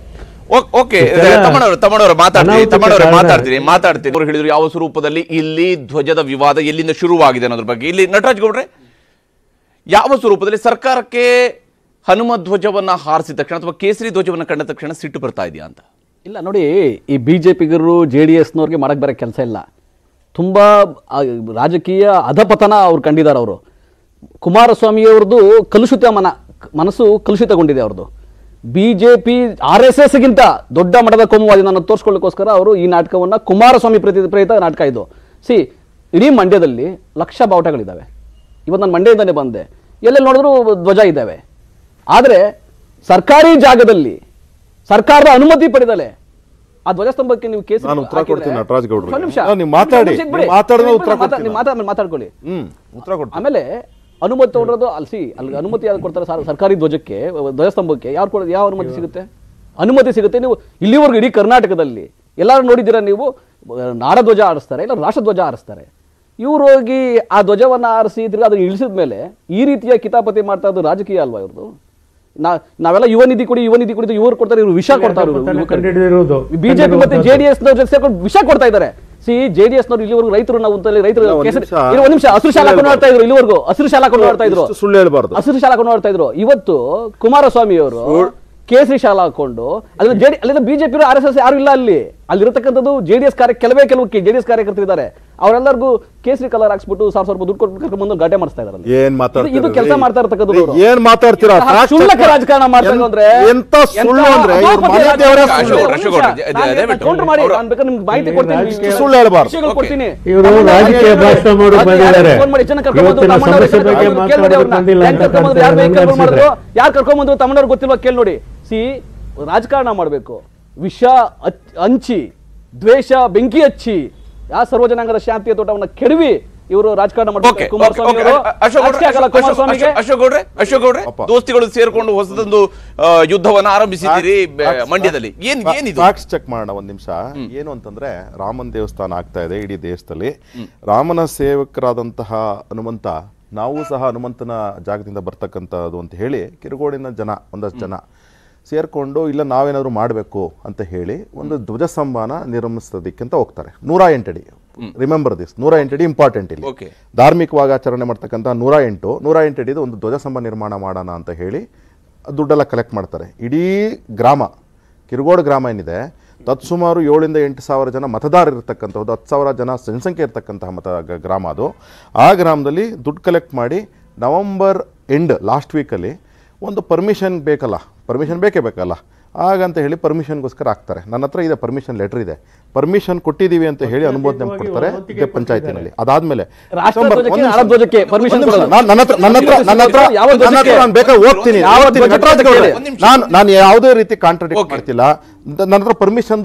ಓ- ಓಕೆ ಇಷ್ಟೆಲ್ಲ ತಮ್ಮಣ್ಣವ್ರು ತಮ್ಮಣ್ಣವ್ರು ಮಾತಾಡ್ತೀನಿ ಅನಾಹುತಕ್ಕೆ ತಮ್ಮಣ್ಣವ್ರೆ ಕಾರಣ- ಮಾತಾಡ್ತೀನಿ ಮಾತಾಡ್ತೀನಿ ಅವ್ರು ಹೇಳಿದ್ರು ಯಾವ ಸ್ವರೂಪದಲ್ಲಿ ಇಲ್ಲಿ ಧ್ವಜದ ವಿವಾದ ಎಲ್ಲಿಂದ ಶುರುವಾಗಿದೆ ಅನ್ನೋದ್ರ ಬಗ್ಗೆ ಇಲ್ಲಿ ನಟರಾಜ್ ಗೌಡ್ರೆ ಯಾವ ಸ್ವರೂಪದಲ್ಲಿ ಸರ್ಕಾರಕ್ಕೆ ಹನುಮ ಧ್ವಜವನ್ನ ಹಾರಿಸಿದ ತಕ್ಷಣ ಅಥವಾ ಕೇಸರಿ ಧ್ವಜವನ್ನ ಕಂಡ ತಕ್ಷಣ ಸಿಟ್ಟು ಬರ್ತಾ ಇದೆಯಾ ಅಂತ ಇಲ್ಲ ನೋಡಿ ಈ ಬಿ ಜೆ ಪಿಗರು ಜೆ ಡಿ ಎಸ್ನವ್ರಿಗೆ ಮಾಡಕ್ಕೆ ಬರೋ ಕೆಲಸ ಇಲ್ಲ ತುಂಬ ಆ, ರಾಜಕೀಯ ಅಧಪತನ ಅವ್ರು ಕಂಡಿದ್ದಾರೆ ಅವರು ಕುಮಾರಸ್ವಾಮಿಯವ್ರದ್ದು ಕಲುಷಿತ ಮನ ಮನಸ್ಸು ಕಲುಷಿತಗೊಂಡಿದೆ ಅವ್ರದ್ದು B J P R S ಎಸ್ಗಿಂತ ದೊಡ್ಡ ಮಟ್ಟದ ಕೋಮುವಾದಿನ ತೋರಿಸ್ಕೊಳ್ಳೋಕ್ಕೋಸ್ಕರ ಅವರು ಈ ನಾಟಕವನ್ನು ಕುಮಾರಸ್ವಾಮಿ ಪ್ರತಿ ಪ್ರೇರಿತ ನಾಟಕ ಇದು ಸಿ ಇಡೀ ಮಂಡ್ಯದಲ್ಲಿ ಲಕ್ಷ ಬಾವುಟಗಳಿದ್ದಾವೆ ಇವತ್ತು ನಾನು ಮಂಡ್ಯದಿಂದಲೇ ಬಂದೆ ಎಲ್ಲೆಲ್ಲಿ ನೋಡಿದ್ರು ಧ್ವಜ ಇದ್ದಾವೆ ಆದರೆ ಸರ್ಕಾರಿ ಜಾಗದಲ್ಲಿ ಸರ್ಕಾರದ ಅನುಮತಿ ಪಡೆದಲೆ ಆ ಧ್ವಜಸ್ತಂಭಕ್ಕೆ ನೀವು ಕೇಸ್ ನಾನು ಉತ್ತರ ಕೊಡ್ತೀನಿ ನಟರಾಜ್ ಗೌಡ್ರಿಗೆ. ಒಂದು ನಿಮಿಷ. ನೀವು ಮಾತಾಡಿ. ಒಂದು ನಿಮಿಷ ಬಿಡಿ. ನೀವು ಮಾತಾಡಿದ್ರೆ ನೀವು ಉತ್ತರ ಮಾತಾ- ಕೊಡ್ತೀನಿ ನೀವು ಮಾತಾ- ಆಮೇಲೆ ಮಾತಾಡ್ಕೊಳ್ಳಿ ಹ್ಮ್ ಉತ್ತರ ಕೊಡ್ತೀನಿ ಆಮೇಲೆ ಅನುಮತಿ ತಗೊಂಡಿರೋದು ಅಲ್ಲಿ ಸಿ ಅಲ್ಲಿ ಅನುಮತಿ ಯಾರು ಕೊಡ್ತಾರೆ ಸರ್- ಸರ್ಕಾರಿ ಧ್ವಜಕ್ಕೆ ಧ್ವಜಸ್ತಂಭಕ್ಕೆ ಯಾರು ಕೊಡ ಯಾವ ಅನುಮತಿ ಸಿಗುತ್ತೆ ಅನುಮತಿ ಸಿಗುತ್ತೆ ನೀವು ಇಲ್ಲಿವರೆಗೂ ಇಡೀ ಕರ್ನಾಟಕದಲ್ಲಿ ಎಲ್ಲರೂ ನೋಡಿದ್ದೀರಾ ನೀವು ಅಹ್, ನಾಡಧ್ವಜ ಆರಿಸ್ತಾರೆ ಇಲ್ಲ ರಾಷ್ಟ್ರಧ್ವಜ ಆರಿಸ್ತಾರೆ ಇವ್ರು ಹೋಗಿ ಆ ಧ್ವಜವನ್ನ ಆರಿಸಿ ತಿರ್ಗಿ ಅದನ್ನ ಇಳಿಸಿದ ಮೇಲೆ ಈ ರೀತಿಯ ಕಿತಾಪತಿ ಮಾಡ್ತಾ ಇರೋದು ರಾಜಕೀಯ ಅಲ್ವಾ ಇವ್ರದ್ದು ನಾ ನಾವೆಲ್ಲ ಯುವ ನಿಧಿ ಕೊಡಿ ಯುವ ನಿಧಿ ಕೊಡಿ ಇವ್ರು ಕೊಡ್ತಾರೆ ಇವ್ರು ವಿಷ ಕೊಡ್ತಾರೆ ಕಂಡುಹಿಡಿದಿರುವುದು ಬಿಜೆಪಿ ಮತ್ತೆ ಜೆಡಿಎಸ್ ನವ್ರ ಜೊತೆ ಸೇರ್ಕೊಂಡು ವಿಷ ಕೊಡ್ತಾ ಇದ್ದಾರೆ ಸಿ ಜೆಡಿಎಸ್ ನವರು ಇಲ್ಲಿವರೆಗೂ ರೈತರು ನಾವು ಅಂತಲ್ಲಿ ರೈತರು ಇಲ್ಲ, ಒಂದ್ ಕೇಸರಿ ನಿಮಿಷ. ಇರು, ಒಂದ್ ನಿಮಿಷ ಹಸಿರು ಶಾಲಾ ಕೊಂಡು ಮಾಡ್ತಾ ಇದ್ರು ಇಲ್ಲಿವರೆಗೂ ಹಸಿರು ಶಾಲಾ ಕೊಂಡು ಮಾಡ್ತಾ ಇದ್ರು ಇಷ್ಟು ಸುಳ್ಳು ಹೇಳ್ಬಾರ್ದು ಹಸಿರು ಶಾಲಾ ಕೊಂಡು ಮಾಡ್ತಾ ಇದ್ರು ಇವತ್ತು ಕುಮಾರಸ್ವಾಮಿ ಅವರು ಕೇಸರಿ ಶಾಲಾ ಹಾಕೊಂಡು ಅದ್ರ ಜೆಡಿ ಅಲ್ಲಿಂದ ಬಿಜೆಪಿ ಆರ್ ಎಸ್ ಎಸ್ ಯಾರು ಇಲ್ಲ ಅಲ್ಲಿ ಅಲ್ಲಿರತಕ್ಕಂಥದ್ದು ಜೆಡಿಎಸ್ ಕಾರ್ಯ ಕೆಲವೇ ಕೆಲವು ಜೆಡಿಎಸ್ ಕಾರ್ಯಕರ್ತರು ಇದ್ದಾರೆ ಅವರೆಲ್ಲರಿಗೂ ಕೇಸರಿ ಕಲರ್ ಹಾಕ್ಸ್ಬಿಟ್ಟು ಸಾವಿರ ಸಾವಿರ ರೂಪಾಯಿ ದುಡ್ಡು ಕೊಟ್ಟು ಕರ್ಕೊಂಡು ಬಂದು ಗಾಟೆ ಮಾಡಿಸ್ತಾ ಇದಾರೆ ಅಲ್ಲಿ. ಏನ್ ಇದು- ಇದು ಕೆಲಸ ಮಾಡ್ತಾ ಇರ್ತಕ್ಕಂಥದ್ದು ಮಾತಾಡ್ತೀರಾ ಅವ್ರು. ಏನ್ ಮಾತಾಡ್ತೀರಾ ಇಂತಹ fact ಕ್ಷುಲ್ಲಕ check- ರಾಜಕಾರಣ ಮಾಡ್ತಾ ಎಂತ- ಅಂದ್ರೆ ಎಂತ ಸುಳ್ಳು ಅಂದ್ರೆ ಇವ್ರ ಅಧೋಪತಿ ಮನೆ ದೇವರೇ ರಾಜಕಾರಣ. ಸುಳ್ಳು. ಒಂದು ನಿಮಿಷ. ಅಶೋಕ್ ಅವ್ರೆ, ನಾನು ದಯವಿಟ್ಟು. ಕೌಂಟರ್ ಮಾಡಿ ನಾನು ಬೇಕಾದ್ರೆ ನಿಮ್ಗೆ ಮಾಹಿತಿ ಕೊಡ್ತೀನಿ ರಾಜಕೀಯ- ಸುಳ್ಳು ಹೇಳ್ಬಾರ್ದು. ವಿಷಯಗಳು ಓಕೆ. ಕೊಡ್ತೀನಿ ಇವರು ತಮ್ಮನ್ನ ರಾಜಕೀಯ ಯಾರು ಭಾಷಣ ಮಾಡೋಕೆ ಯಾರು ಬಂದಿದ್ದಾರೆ. ಫೋನ್ ಮಾಡಿ ಜನ ಕರ್ಕೊಂಡ್ ಬಂದು ಇವತ್ತಿನ ತಮ್ಮನ್ನ ಸಮಸ್ಯೆ ಬಗ್ಗೆ ಕೇಳ್ಬೇಡಿ ಮಾತಾಡೋಕೆ ಅವ್ರನ್ನ. ಬಂದಿಲ್ಲ ಯಾರು ಅಂತ ಕರ್ಕೊಂಡ್ ಬಂದ್ರು, ಯಾರು ಕಾಣ್ತದೆ, ವೆಹಿಕಲ್ ಮಾಡಿದ್ರು ಅನ್ಸುತ್ತೆ. ಯಾರು ಕರ್ಕೊಂಡ್ ಬಂದ್ರು ತಮ್ಮನವ್ರು ಗೊತ್ತಿಲ್ವಾ ಕೇಳಿ ನೋಡಿ ಸಿ ರಾಜಕಾರಣ ಮಾಡಬೇಕು ವಿಷ ಹಚ್- ಹಂಚಿ ದ್ವೇಷ ಬೆಂಕಿ ಹಚ್ಚಿ ಯಾವ ಸರ್ವ ಜನಾಂಗದ ಶಾಂತಿಯ ತೋಟವನ್ನ ಕೆಡವಿ ಇವರು ರಾಜಕಾರಣ ಓಕೆ ಮಾಡಬೇಕು ಕುಮಾರಸ್ವಾಮಿ ಅವರು ಅಶೋಕ್ ಗೌಡ್ರೆ, ರಾಜಕೀಯ ಆಗಲ್ಲ ಅಶೋಕ್- ಕುಮಾರಸ್ವಾಮಿಗೆ ಅಶೋಕ್- ಅಶೋಕ್ ಗೌಡ್ರೆ ಅಶೋಕ್ ಗೌಡ್ರೆ ದೋಸ್ತಿಗಳು ಸೇರ್ಕೊಂಡು ಹೊಸದೊಂದು ಆ, ಯುದ್ಧವನ್ನ ಆರಂಭಿಸಿದ್ದೀರಿ ಬೆ- ಮಂಡ್ಯದಲ್ಲಿ ಏನ್ ಏನಿದು ಫ್ಯಾಕ್ಟ್ಸ್ ಚೆಕ್ ಮಾಡೋಣ ಒಂದ್ ನಿಮಿಷ ಏನು ಅಂತಂದ್ರೆ ರಾಮನ್ ದೇವಸ್ಥಾನ ಆಗ್ತಾ ಇದೆ ಇಡೀ ದೇಶದಲ್ಲಿ ರಾಮನ ಸೇವಕರಾದಂತಹ ಹನುಮಂತ ನಾವು ಸಹ ಹನುಮಂತನ ಜಾಗದಿಂದ ಬರ್ತಕ್ಕಂಥದ್ದು ಅಂತ ಹೇಳಿ ಕಿರುಗೋಡಿನ ಜನ ಒಂದಷ್ಟು ಜನ ಸೇರ್ಕೊಂಡು ಇಲ್ಲ ನಾವೇನಾದ್ರು ಮಾಡಬೇಕು ಅಂತ ಹೇಳಿ ಒಂದು ಧ್ವಜಸ್ತಂಭನ ನಿರ್ಮಿಸೋದಕ್ಕಿಂತ ಹೋಗ್ತಾರೆ ನೂರ ಎಂಟಡಿ ರಿಮೆಂಬರ್ ದಿಸ್ ನೂರ ಎಂಟಡಿ ಇಂಪಾರ್ಟೆಂಟ್ ಇಲ್ಲಿ ಓಕೆ ಧಾರ್ಮಿಕವಾಗಿ ಆಚರಣೆ ಮಾಡ್ತಕ್ಕಂಥ ನೂರ ಎಂಟು ನೂರ ಎಂಟು ಹಿಡಿದು ಒಂದು ಧ್ವಜಸ್ತಂಭ ನಿರ್ಮಾಣ ಮಾಡೋಣ ಅಂತ ಹೇಳಿ ದುಡ್ಡೆಲ್ಲ ಕಲೆಕ್ಟ್ ಮಾಡ್ತಾರೆ ಇಡೀ ಗ್ರಾಮ ಕಿರುಗೋಡು ಗ್ರಾಮ ಏನಿದೆ ತತ್ಸುಮಾರು ಏಳಿಂದ ಎಂಟು ಸಾವಿರ ಜನ ಮತದಾರರು ಇರ್ತಕ್ಕಂಥದ್ದು ಹತ್ತು ಸಾವಿರ ಜನ ಜನಸಂಖ್ಯೆ ಇರ್ತಕ್ಕಂತಹ ಮತ ಗ- ಗ್ರಾಮ ಅದು ಆ ಗ್ರಾಮದಲ್ಲಿ ದುಡ್ಡು ಕಲೆಕ್ಟ್ ಮಾಡಿ ನವಂಬರ್ ಎಂಡ್ ಲಾಸ್ಟ್ ವೀಕಲ್ಲಿ ಒಂದು ಪರ್ಮಿಷನ್ ಬೇಕಲ್ಲ ಪರ್ಮಿಷನ್ ಬೇಕೇ ಬೇಕಲ್ಲ ಹಾಗಂತ ಹೇಳಿ ಪರ್ಮಿಷನ್ಗೋಸ್ಕರ ಹಾಕ್ತಾರೆ ನನ್ನ ಹತ್ರ ಇದೆ ಪರ್ಮಿಷನ್ ಲೆಟರ್ ಇದೆ ಪರ್ಮಿಷನ್ ಕೊಟ್ಟಿದ್ದೀವಿ ಅಂತ ಹೇಳಿ ಅನುಮೋದನೆ ಕೊಡ್ತಾರೆ ಇದೇ ಪಂಚಾಯತಿನಲ್ಲಿ ಅದಾದ್ಮೇಲೆ ರಾಷ್ಟ್ರ ಡಿಸೆಂಬರ್- ಧ್ವಜಕ್ಕೆ, ಒಂದ್ ನಿಮಿಷ. ನಾಡ ಧ್ವಜಕ್ಕೆ permission ಒಂದ್ ನಿಮಿಷ. ಕೊಡಲ್ಲ. ನಾನ್- ನನ್ನ ಹತ್ರ ನನ್ನ ಹತ್ರ ನನ್ನ ಹತ್ರ ಯಾವ ನನ್ನ ಹತ್ರ ಧ್ವಜಕ್ಕೆ? ನಾನು ಬೇಕಾದ್ರೆ ಹೋಗ್ತೀನಿ ಯಾವ ಹೋಗ್ತೀನಿ. ಧ್ವಜಕ್ಕೆ ನಟರಾಜ್ ಗೌಡ್ರೆ, ಒಂದ್ ನಿಮಿಷ. ನಾನು ನಾನು ಯಾವುದೇ ರೀತಿ ಕಾಂಟ್ರಾಡಿಕ್ಟ್ ಮಾಡ್ತಿಲ್ಲ ದ- ನನ್ನ ಹತ್ರ ಪರ್ಮಿಷನ್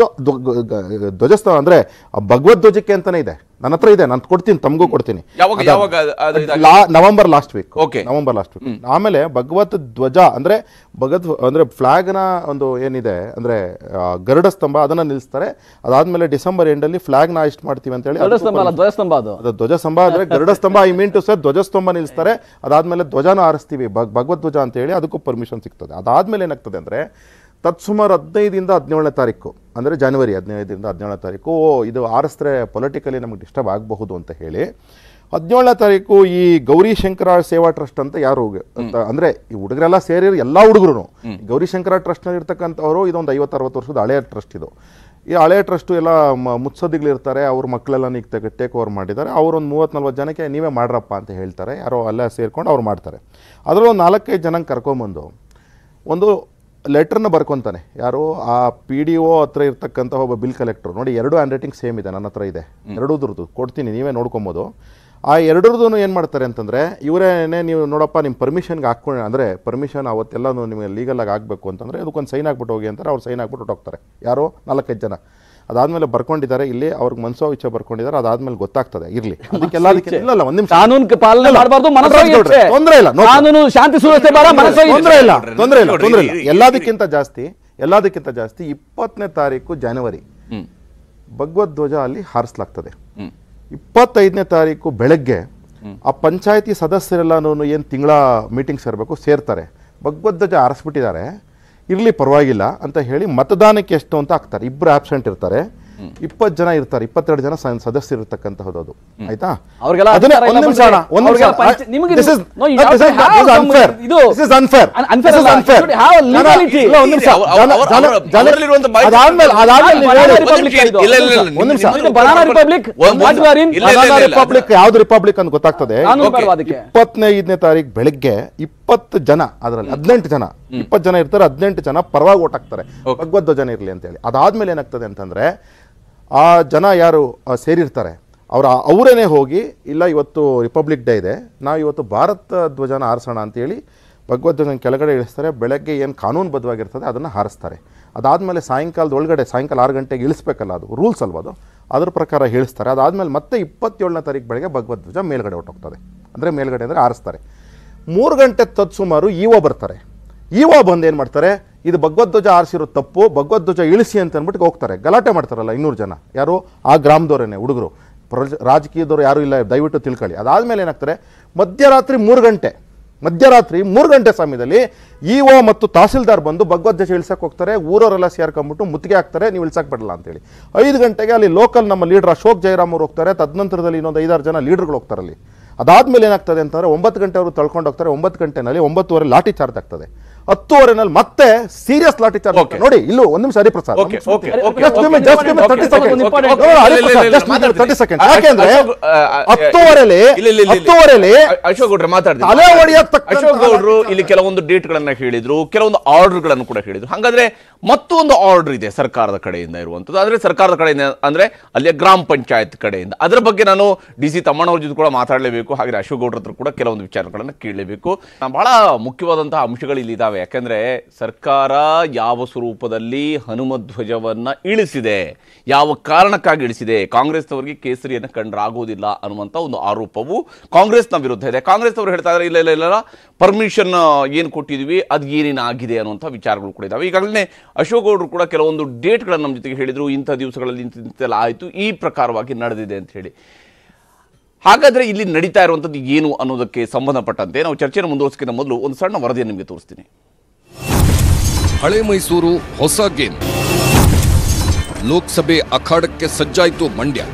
ಧ್ವಜಸ್ತವ ಅಂದ್ರೆ ಆ ಭಗವದ್ ಧ್ವಜಕ್ಕೆ ಅಂತಾನೆ ಇದೆ ನನ್ನ ಹತ್ರ ಇದೆ ನಾನು ಕೊಡ್ತೀನಿ ತಮಗೂ ಕೊಡ್ತೀನಿ ಯಾವಾಗ- ಅದ- ಯಾವಾಗ ಅದು- ಅದು ಇದಾಗಿದೆ? ಲಾ- November last week Okay. November last week ಆಮೇಲೆ ಭಗವತ್ ಧ್ವಜ ಅಂದ್ರೆ ಭಗತ್ ಅಂದ್ರೆ ಫ್ಲಾಗ್ ನ ಒಂದು ಏನಿದೆ ಅಂದ್ರೆ ಆ, ಗರುಡ ಸ್ತಂಭ ಅದನ್ನ ನಿಲ್ಲಿಸ್ತಾರೆ ಅದಾದ್ಮೇಲೆ ಡಿಸೆಂಬರ್ ಎಂಡ್ ಅಲ್ಲಿ ಫ್ಲಾಗ್ ನ ಇಷ್ಟ ಮಾಡ್ತೀವಿ ಅಂತ ಹೇಳಿ ಗರುಡ ಸ್ತಂಭ ಅಲ್ಲ ಧ್ವಜಸ್ತಂಭ ಅದು ಅದು ಧ್ವಜಸ್ತಂಭ ಅಂದ್ರೆ ಗರುಡ ಸ್ತಂಭ ಐ ಮೀನ್ ಟು ಸರ್ ಧ್ವಜಸ್ತಂಭ ನಿಲ್ಲಿಸ್ತಾರೆ ಅದಾದ್ಮೇಲೆ ಧ್ವಜನ ಆರಿಸ್ತೀವಿ ಭಗ್- ಭಗವದ್ ಧ್ವಜ ಅಂತ ಹೇಳಿ ಅದಕ್ಕೂ ಪರ್ಮಿಷನ್ ಸಿಗ್ತದೆ ಅದಾದ್ಮೇಲೆ ಏನಾಗ್ತದೆ ಅಂದ್ರೆ ತತ್ಸುಮಾರು ಹದಿನೈದಿಂದ ಹದಿನೇಳನೇ ತಾರೀಕು ಅಂದರೆ ಜನವರಿ ಹದಿನೈದರಿಂದ ಹದಿನೇಳನೇ ತಾರೀಕು ಓ ಇದು ಆರಿಸಿದ್ರೆ ಪೊಲಿಟಿಕಲಿ ನಮಗೆ ಡಿಸ್ಟರ್ಬ್ ಆಗಬಹುದು ಅಂತ ಹೇಳಿ ಹದಿನೇಳನೇ ತಾರೀಕು ಈ ಗೌರಿ ಶಂಕರ ಸೇವಾ ಟ್ರಸ್ಟ್ ಅಂತ ಯಾರು ಅಂತ ಅಂದ್ರೆ ಈ ಹುಡುಗರೆಲ್ಲ ಸೇರಿ ಎಲ್ಲ ಹುಡುಗರು ಗೌರಿ ಶಂಕರ ಟ್ರಸ್ಟ್ನಲ್ಲಿ ಇರ್ತಕ್ಕಂಥವರು ಇದೊಂದು ಐವತ್ತು ಅರವತ್ತು ವರ್ಷದ ಹಳೆಯ ಟ್ರಸ್ಟ್ ಇದು ಈ ಹಳೆಯ ಟ್ರಸ್ಟು ಎಲ್ಲ ಮ- ಮುತ್ಸದ್ದಿಗಳಿರ್ತಾರೆ ಅವ್ರ ಮಕ್ಕಳೆಲ್ಲ ಈಗ ಟೇಕ್ ಓವರ್ ಮಾಡಿದ್ದಾರೆ ಅವರೊಂದು ಮೂವತ್ತು ನಲ್ವತ್ತು ಜನಕ್ಕೆ ನೀವೇ ಮಾಡ್ರಪ್ಪ ಅಂತ ಹೇಳ್ತಾರೆ ಯಾರೋ ಅಲ್ಲೇ ಸೇರ್ಕೊಂಡು ಅವ್ರು ಮಾಡ್ತಾರೆ ಅದರಲ್ಲಿ ಒಂದು ನಾಲ್ಕೈದು ಜನಕ್ಕೆ ಕರ್ಕೊಂಬಂದು ಒಂದು ಲೆಟ್ರನ್ನ ಬರ್ಕೊತಾನೆ ಯಾರು ಆ ಪಿ ಡಿ ಒ ಹತ್ರ ಇರ್ತಕ್ಕಂಥ ಒಬ್ಬ ಬಿಲ್ ಕಲೆಕ್ಟರ್ ನೋಡಿ ಎರಡು ಹ್ಯಾಂಡ್ ರೈಟಿಂಗ್ ಸೇಮ್ ಇದೆ ನನ್ನ ಹತ್ರ ಇದೆ ಎರಡೂದ್ರದ್ದು ಕೊಡ್ತೀನಿ ನೀವೇ ನೋಡ್ಕೊಬೋದು ಆ ಎರಡರದ್ದು ಏನು ಮಾಡ್ತಾರೆ ಅಂತಂದರೆ ಇವರೇನೆ ನೀವು ನೋಡಪ್ಪ ನಿಮ್ಮ ಪರ್ಮಿಷನ್ಗೆ ಹಾಕ್ಕೊಂಡು ಅಂದರೆ ಪರ್ಮಿಷನ್ ಅವತ್ತೆಲ್ಲ ನಿಮಗೆ ಲೀಗಲಾಗಿ ಆಗಬೇಕು ಅಂತಂದರೆ ಅದಕ್ಕೊಂದು ಸೈನ್ ಹಾಕ್ಬಿಟ್ಟು ಹೋಗಿ ಅಂತಾರೆ ಅವ್ರು ಸೈನ್ ಹಾಕ್ಬಿಟ್ಟು ಹೋಗ್ತಾರೆ ಯಾರೋ ನಾಲ್ಕೈದು ಜನ ಅದಾದ್ಮೇಲೆ ಬರ್ಕೊಂಡಿದ್ದಾರೆ ಇಲ್ಲಿ ಅವ್ರಿಗೆ ಮನಸೋ ಇಚ್ಛೆ ಬರ್ಕೊಂಡಿದ್ದಾರೆ ಅದಾದ್ಮೇಲೆ ಗೊತ್ತಾಗ್ತದೆ ಇರ್ಲಿ ಅದಕ್ಕೆಲ್ಲ ಅದಕ್ಕೆ ಇಲ್ಲ ಇಲ್ಲ ಒಂದ್ ನಿಮಿಷ ಕಾನೂನು ಪಾಲನೆ ಇಲ್ಲ, ಮಾಡಬಾರ್ದು ಮನಸ್ಸೋ ನಟರಾಜ್ ಗೌಡ್ರೆ, ಇಚ್ಛೆ. ತೊಂದ್ರೆ ಇಲ್ಲ no ಕಾನೂನು ಶಾಂತಿ ಸುವ್ಯವಸ್ಥೆ ಬೇಡ ಮನಸ್ಸೋ ಇಚ್ಛೆ. ತೊಂದ್ರೆ ಇಲ್ಲ ತೊಂದ್ರೆ ಇಲ್ಲ ನೋಡ್ರಿ, ತೊಂದ್ರೆ ಇಲ್ಲ ಈ- ಎಲ್ಲದಕ್ಕಿಂತ ಜಾಸ್ತಿ ಎಲ್ಲದಕ್ಕಿಂತ ಜಾಸ್ತಿ ಇಪ್ಪತ್ತನೇ ತಾರೀಕು ಜನವರಿ ಹ್ಮ್. ಭಗವದ್ ಧ್ವಜ ಅಲ್ಲಿ ಹಾರಿಸಲಾಗ್ತದೆ ಇಪ್ಪತ್ತೈದನೇ ತಾರೀಕು ಬೆಳಗ್ಗೆ ಆ ಪಂಚಾಯತಿ ಸದಸ್ಯರೆಲ್ಲನೂ ಏನು ತಿಂಗಳ ಮೀಟಿಂಗ್ ಸೇರಬೇಕು ಸೇರ್ತಾರೆ ಭಗವದ್ ಧ್ವಜ ಹಾರಿಸ್ಬಿಟ್ಟಿದ್ದಾರೆ ಇರ್ಲಿ ಪರವಾಗಿಲ್ಲ ಅಂತ ಹೇಳಿ ಮತದಾನಕ್ಕೆ ಎಷ್ಟು ಅಂತ ಹಾಕ್ತಾರೆ ಇಬ್ಬರು ಆಬ್ಸೆಂಟ್ ಇರ್ತಾರೆ ಇಪ್ಪತ್ತು ಜನ ಇರ್ತಾರೆ ಇಪ್ಪತ್ತೆರಡು ಜನ ಸ- ಸದಸ್ಯರು ಇರ್ತಕ್ಕಂತಹದ್ದು ಅದು ಆಯ್ತಾ ಅವ್ರಿಗೆಲ್ಲ ಅದನ್ನೇ- ಅಧಿಕಾರ ಇಲ್ಲ ಒಂದ್ ನಿಮಿಷ ಬಂದ್ರೆ. ಅಣ್ಣ, ಒಂದ್ ನಿಮಿಷ. ಅವ್ರಿಗೆಲ್ಲ ಪಂಚ- ನಿಮಗೆ This is- no, you this have to is- have this is some- unfair. ಇದು This is unfair. Un- unfair This is ಅಲ್ಲ. unfair. You should have ಜನ- legality. ಇಲ್ಲ, ಒಂದ್ ನಿಮಿಷ. ಅವ್ರ- ಜನ- ಅವ್ರ- ಜನ- ಅವ್ರ- ಜನ- ಅವರಲ್ಲಿರುವಂತ ಮಾಹಿತಿ- ಅದಾದ್ಮೇಲೆ ಅದಾದ್ಮೇಲೆ ನೀವು Banana ಹೇಳಿ. Republic ಇದು. ಇಲ್ಲ, ಇಲ್ಲ, ಇಲ್ಲ, ಒಂದ್ ನಿಮಿಷ. ಇದು Banana Republic, ಒಂದ್ what you are in? ಇಲ್ಲ, ಇಲ್ಲ, ಇಲ್ಲ, ಇಲ್ಲ. ರಿಪಬ್ಲಿಕ್ ಯಾವ್ದು ರಿಪಬ್ಲಿಕ್ ಅಂತ ಗೊತ್ತಾಗ್ತದೆ ಕಾನೂನು Okay. ಬೇಡವಾ ಅದಕ್ಕೆ ಇಪ್ಪತ್ತೈದನೇ ತಾರೀಕು ಬೆಳಗ್ಗೆ ಇಪ್ಪತ್ತು ಜನ ಅದರಲ್ಲಿ ಹದಿನೆಂಟು ಜನ ಇಪ್ಪತ್ತು ಜನ ಇರ್ತಾರೆ ಹದಿನೆಂಟು ಜನ ಪರವಾಗಿ ಓಟ್ ಹಾಕ್ತಾರೆ ಭಗವದ್ ಧ್ವಜನ ಇರಲಿ ಅಂತ ಹೇಳಿ ಅದಾದ್ಮೇಲೆ ಏನಾಗ್ತದೆ ಅಂತಂದ್ರೆ ಆ ಜನ ಯಾರು ಆ, ಸೇರಿರ್ತಾರೆ ಅವರ ಅವರೇನೆ ಹೋಗಿ ಇಲ್ಲ ಇವತ್ತು ರಿಪಬ್ಲಿಕ್ ಡೇ ಇದೆ ನಾವು ಇವತ್ತು ಭಾರತ ಧ್ವಜನ ಹಾರಿಸೋಣ ಅಂತೇಳಿ ಭಗವದ್ ಧ್ವಜನ ಕೆಳಗಡೆ ಇಳಿಸ್ತಾರೆ ಬೆಳಗ್ಗೆ ಏನು ಕಾನೂನುಬದ್ಧವಾಗಿರ್ತದೆ ಅದನ್ನು ಹಾರಿಸ್ತಾರೆ ಅದಾದಮೇಲೆ ಸಾಯಂಕಾಲದ ಒಳಗಡೆ ಸಾಯಂಕಾಲ ಆರು ಗಂಟೆಗೆ ಇಳಿಸ್ಬೇಕಲ್ಲ ಅದು ರೂಲ್ಸ್ ಅಲ್ವಾ ಅದು ಅದ್ರ ಪ್ರಕಾರ ಹೇಳಿಸ್ತಾರೆ ಅದಾದಮೇಲೆ ಮತ್ತೆ ಇಪ್ಪತ್ತೇಳನೇ ತಾರೀಕು ಬೆಳಗ್ಗೆ ಭಗವದ್ ಧ್ವಜ ಮೇಲ್ಗಡೆ ಹೊಟ್ಟೋಗ್ತದೆ ಅಂದರೆ ಮೇಲ್ಗಡೆ ಅಂದರೆ ಹಾರಿಸ್ತಾರೆ ಮೂರು ಗಂಟೆ ತತ್ಸುಮಾರು ಇಒ ಬರ್ತಾರೆ ಇಒ ಬಂದು ಏನು ಮಾಡ್ತಾರೆ ಇದು ಭಗವದ್ಧ್ವಜ ಆರಿಸಿರೋ ತಪ್ಪು ಭಗವದ್ಧ್ವಜ ಇಳಿಸಿ ಅಂತ ಅಂದ್ಬಿಟ್ಟು ಹೋಗ್ತಾರೆ ಗಲಾಟೆ ಮಾಡ್ತಾರಲ್ಲ ಇನ್ನೂರು ಜನ ಯಾರು ಆ ಗ್ರಾಮದವರೇನೆ ಹುಡುಗರು ಪ್ರಜ ರಾಜಕೀಯದವ್ರು ಯಾರು ಇಲ್ಲ ದಯವಿಟ್ಟು ತಿಳ್ಕೊಳ್ಳಿ ಅದಾದಮೇಲೆ ಏನಾಗ್ತಾರೆ ಮಧ್ಯರಾತ್ರಿ ಮೂರು ಗಂಟೆ ಮಧ್ಯರಾತ್ರಿ ಮೂರು ಗಂಟೆ ಸಮಯದಲ್ಲಿ ಇಒ ಮತ್ತು ತಹಸೀಲ್ದಾರ್ ಬಂದು ಭಗವದ್ಧ್ವಜ ಇಳ್ಸಕ್ಕೆ ಹೋಗ್ತಾರೆ ಊರವರೆಲ್ಲ ಸೇರ್ಕೊಂಡ್ಬಿಟ್ಟು ಮುತ್ತಿಗೆ ಹಾಕ್ತಾರೆ ನೀವು ಇಳ್ಸಕ್ಕೆ ಬಿಡಲ್ಲ ಅಂತೇಳಿ ಐದು ಗಂಟೆಗೆ ಅಲ್ಲಿ ಲೋಕಲ್ ನಮ್ಮ ಲೀಡರ್ ಅಶೋಕ್ ಜಯರಾಮ್ ಅವ್ರು ಹೋಗ್ತಾರೆ ತದನಂತರದಲ್ಲಿ ಇನ್ನೊಂದು ಐದಾರು ಜನ ಲೀಡರ್ಗಳು ಹೋಗ್ತಾರೆ ಅಲ್ಲಿ ಅದಾದ್ಮೇಲೆ ಏನಾಗ್ತದೆ ಅಂತಂದ್ರೆ ಒಂಬತ್ತು ಗಂಟೆ ಅವರು ತಳ್ಕೊಂಡು ಹೋಗ್ತಾರೆ ಒಂಬತ್ತು ಗಂಟೆನಲ್ಲಿ ಒಂಬತ್ತುವರೆ ಲಾಠಿ ಚಾರ್ಜ್ ಆಗ್ತದೆ ಹತ್ತುವರೆನಲ್ಲಿ ಮತ್ತೆ ಸೀರಿಯಸ್ ಲಾಠಿ ಚಾರ್ಜ್ ನೋಡಿ ಇಲ್ಲೂ ಒಂದ್ ನಿಮಿಷ Hariprasad Okay, okay, okay, Just give me- okay, just give me okay, 30 okay, seconds. okay, No, okay, no, okay, Hariprasad, ಇಲ್ಲ, ಇಲ್ಲ, just give me ಮಾತಾಡ್ತೀನಿ. 30 seconds. ಅಶೋಕ್, ಯಾಕೆಂದ್ರೆ ಅಶೋಕ್, ಆ, ಆ, ಹತ್ತುವರೆಲಿ ಇಲ್ಲ, ಇಲ್ಲ, ಇಲ್ಲ, ಇಲ್ಲ. ಹತ್ತುವರೆಲಿ ಅ- ಅಶೋಕ್ ಗೌಡ್ರೆ ಮಾತಾಡ್ತೀನಿ ತಲೆ ಹೊಡೆಯತಕ್ಕಂತಹ ಅಶೋಕ್ ಗೌಡ್ರು ಇಲ್ಲಿ ಕೆಲವೊಂದು ಡೇಟ್ ಗಳನ್ನ ಹೇಳಿದ್ರು ಕೆಲವೊಂದು ಆರ್ಡರ್ ಗಳನ್ನು ಕೂಡ ಹೇಳಿದ್ರು ಹಾಗಾದ್ರೆ ಮತ್ತೊಂದು ಆರ್ಡರ್ ಇದೆ ಸರ್ಕಾರದ ಕಡೆಯಿಂದ ಇರುವಂತದ್ದು ಅಂದ್ರೆ ಸರ್ಕಾರದ ಕಡೆಯಿಂದ ಅಂದ್ರೆ ಅಲ್ಲಿಯ ಗ್ರಾಮ ಪಂಚಾಯತ್ ಕಡೆಯಿಂದ ಅದರ ಬಗ್ಗೆ ನಾನು ಡಿ ಸಿ ತಮ್ಮಣ್ಣವ್ರ ಜೊತೆ ಕೂಡ ಮಾತಾಡಲೇಬೇಕು ಹಾಗೆ ಅಶೋಕ್ ಗೌಡ್ರ ಹತ್ರ ಕೂಡ ಕೆಲವೊಂದು ವಿಚಾರಗಳನ್ನು ಕೇಳಲೇಬೇಕು ಬಹಳ ಮುಖ್ಯವಾದಂತಹ ಅಂಶಗಳು ಇಲ್ಲಿ ಇದಾವೆ ಯಾಕಂದ್ರೆ ಸರ್ಕಾರ ಯಾವ ಸ್ವರೂಪದಲ್ಲಿ ಹನುಮ ಧ್ವಜವನ್ನ ಇಳಿಸಿದೆ ಯಾವ ಕಾರಣಕ್ಕಾಗಿ ಇಳಿಸಿದೆ ಕಾಂಗ್ರೆಸ್ನವರಿಗೆ ಕೇಸರಿಯನ್ನು ಕಂಡ್ರಾಗೋದಿಲ್ಲ ಅನ್ನುವಂಥ ಒಂದು ಆರೋಪವು ಕಾಂಗ್ರೆಸ್ನ ವಿರುದ್ಧ ಇದೆ ಕಾಂಗ್ರೆಸ್ನವರು ಹೇಳ್ತಾ ಇದ್ದಾರೆ ಇಲ್ಲ ಇಲ್ಲ ಇಲ್ಲ ಪರ್ಮಿಷನ್ ಏನು ಕೊಟ್ಟಿದ್ವಿ ಅದು ಏನೇನಾಗಿದೆ ಅನ್ನುವಂಥ ವಿಚಾರಗಳು ಕೂಡ ಇದಾವೆ ಈಗಾಗಲೇ ಅಶೋಕ್ ಗೌಡ್ರು ಕೂಡ ಕೆಲವೊಂದು ಡೇಟ್ಗಳನ್ನು ನಮ್ಮ ಜೊತೆಗೆ ಹೇಳಿದ್ರು ಇಂಥ ದಿವಸಗಳಲ್ಲಿ ಇಂಥ ಇಂಥೆಲ್ಲ ಆಯಿತು ಈ ಪ್ರಕಾರವಾಗಿ ನಡೆದಿದೆ ಅಂತ ಹೇಳಿ ಹಾಗಾದ್ರೆ ಇಲ್ಲಿ ನಡೀತಾ ಇರುವಂಥದ್ದು ಏನು ಅನ್ನೋದಕ್ಕೆ ಸಂಬಂಧಪಟ್ಟಂತೆ ನಾವು ಚರ್ಚೆಯನ್ನು ಮುಂದುವರಿಸೋಕ್ಕಿಂತ ಮೊದಲು ಒಂದು ಸಣ್ಣ ವರದಿಯನ್ನು ನಿಮಗೆ ತೋರಿಸ್ತೀನಿ ಹಳೆ ಮೈಸೂರು ಹೊಸ ಗೇಮ್ ಲೋಕಸಭೆ ಅಖಾಡಕ್ಕೆ ಸಜ್ಜಾಯಿತು ಮಂಡ್ಯ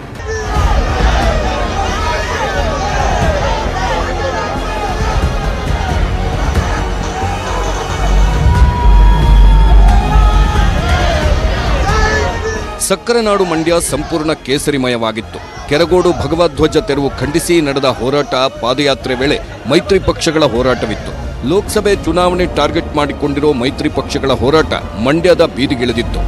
ಸಕ್ಕರೆ ನಾಡು ಮಂಡ್ಯ ಸಂಪೂರ್ಣ ಕೇಸರಿಮಯವಾಗಿತ್ತು ಕೆರಗೋಡು ಭಗವಧ್ವಜ ತೆರವು ಖಂಡಿಸಿ ನಡೆದ ಹೋರಾಟ ಪಾದಯಾತ್ರೆ ವೇಳೆ ಮೈತ್ರಿ ಪಕ್ಷಗಳ ಹೋರಾಟವಿತ್ತು ಲೋಕಸಭೆ ಚುನಾವಣೆ ಟಾರ್ಗೆಟ್ ಮಾಡಿಕೊಂಡಿರೋ ಮೈತ್ರಿ ಪಕ್ಷಗಳ ಹೋರಾಟ ಮಂಡ್ಯದ ಬೀದಿಗಿಳಿದಿತ್ತು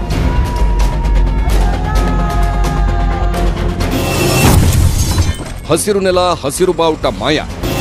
ಹಸಿರು ನೆಲ ಹಸಿರು ಬಾವುಟ ಮಾಯ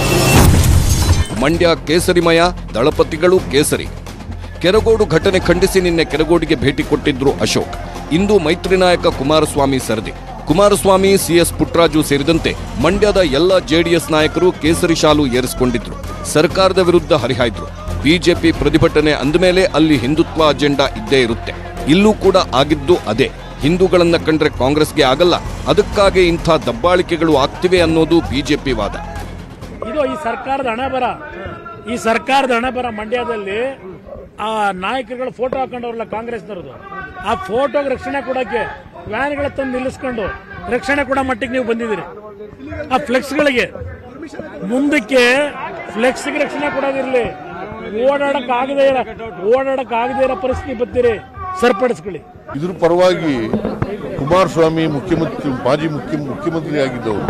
ಮಂಡ್ಯ ಕೇಸರಿಮಯ ದಳಪತಿಗಳು ಕೇಸರಿ ಕೆರಗೋಡು ಘಟನೆ ಖಂಡಿಸಿ ನಿನ್ನೆ ಕೆರಗೋಡಿಗೆ ಭೇಟಿ ಕೊಟ್ಟಿದ್ರು ಅಶೋಕ್ ಇಂದು ಮೈತ್ರಿ ನಾಯಕ ಕುಮಾರಸ್ವಾಮಿ ಸರದಿ ಕುಮಾರಸ್ವಾಮಿ ಸಿಎಸ್ ಪುಟ್ರಾಜು ಸೇರಿದಂತೆ ಮಂಡ್ಯದ ಎಲ್ಲ ಜೆಡಿಎಸ್ ನಾಯಕರು ಕೇಸರಿ ಶಾಲು ಏರಿಸಿಕೊಂಡಿದ್ರು ಸರ್ಕಾರದ ವಿರುದ್ಧ ಹರಿಹಾಯ್ದ್ರು ಬಿಜೆಪಿ ಪ್ರತಿಭಟನೆ ಅಂದಮೇಲೆ ಅಲ್ಲಿ ಹಿಂದುತ್ವ ಅಜೆಂಡಾ ಇದ್ದೇ ಇರುತ್ತೆ ಇಲ್ಲೂ ಕೂಡ ಆಗಿದ್ದು ಅದೇ ಹಿಂದೂಗಳನ್ನ ಕಂಡ್ರೆ ಕಾಂಗ್ರೆಸ್ಗೆ ಆಗಲ್ಲ ಅದಕ್ಕಾಗಿ ಇಂಥ ದಬ್ಬಾಳಿಕೆಗಳು ಆಗ್ತಿವೆ ಅನ್ನೋದು ಬಿಜೆಪಿ ವಾದ ಇದು ಈ ಸರ್ಕಾರದ ಹಣ ಬರ ಈ ಸರ್ಕಾರದ ಹಣ ಬರ ಮಂಡ್ಯದಲ್ಲಿ ಆ ನಾಯಕರುಗಳು ಫೋಟೋ ಹಾಕೊಂಡವ್ರಲ್ಲ ಕಾಂಗ್ರೆಸ್ನವ್ರದ್ದು ಆ ಫೋಟೋಗೆ ರಕ್ಷಣೆ ಕೊಡಕ್ಕೆ ವ್ಯಾನ್ಗಳ ತಂದು ನಿಲ್ಲಿಸ್ಕೊಂಡು ರಕ್ಷಣೆ ಕೊಡೋ ಮಟ್ಟಿಗೆ ನೀವು ಬಂದಿದ್ದೀರಿ ಆ ಫ್ಲೆಕ್ಸ್ಗಳಿಗೆ ಮುಂದಕ್ಕೆ ಫ್ಲೆಕ್ಸ್ಗೆ ರಕ್ಷಣೆ ಕೊಡೋದಿರ್ಲಿ ಓಡಾಡಕ್ ಆಗದೇ ಇರೋ ಓಡಾಡಕ್ ಆಗದೇ ಇರೋ ಪರಿಸ್ಥಿತಿ ಬರ್ತೀರಿ ಸರಿಪಡಿಸ್ಕೊಳ್ಳಿ ಇದ್ರ ಪರವಾಗಿ ಕುಮಾರಸ್ವಾಮಿ ಮುಖ್ಯಮಂತ್ರಿ ಮಾಜಿ ಮುಖ್ಯ ಮುಖ್ಯಮಂತ್ರಿ ಆಗಿದ್ದವರು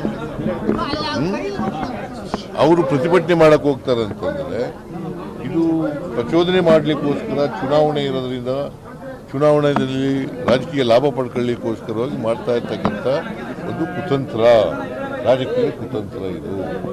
ಹ್ಮ್? ಅವರು ಪ್ರತಿಭಟನೆ ಮಾಡಕ್ ಹೋಗ್ತಾರೆ ಅಂತಂದ್ರೆ ಇದು ಪ್ರಚೋದನೆ ಮಾಡ್ಲಿಕ್ಕೋಸ್ಕರ ಚುನಾವಣೆ ಇರೋದ್ರಿಂದ ಚುನಾವಣೆಯಲ್ಲಿ ರಾಜಕೀಯ ಲಾಭ ಪಡ್ಕೊಳ್ಳಿಕ್ಕೋಸ್ಕರವಾಗಿ ಮಾಡ್ತಾ ಇರ್ತಕ್ಕಂಥ ಒಂದು ಕುತಂತ್ರ ರಾಜಕೀಯ ಕುತಂತ್ರ ಇದು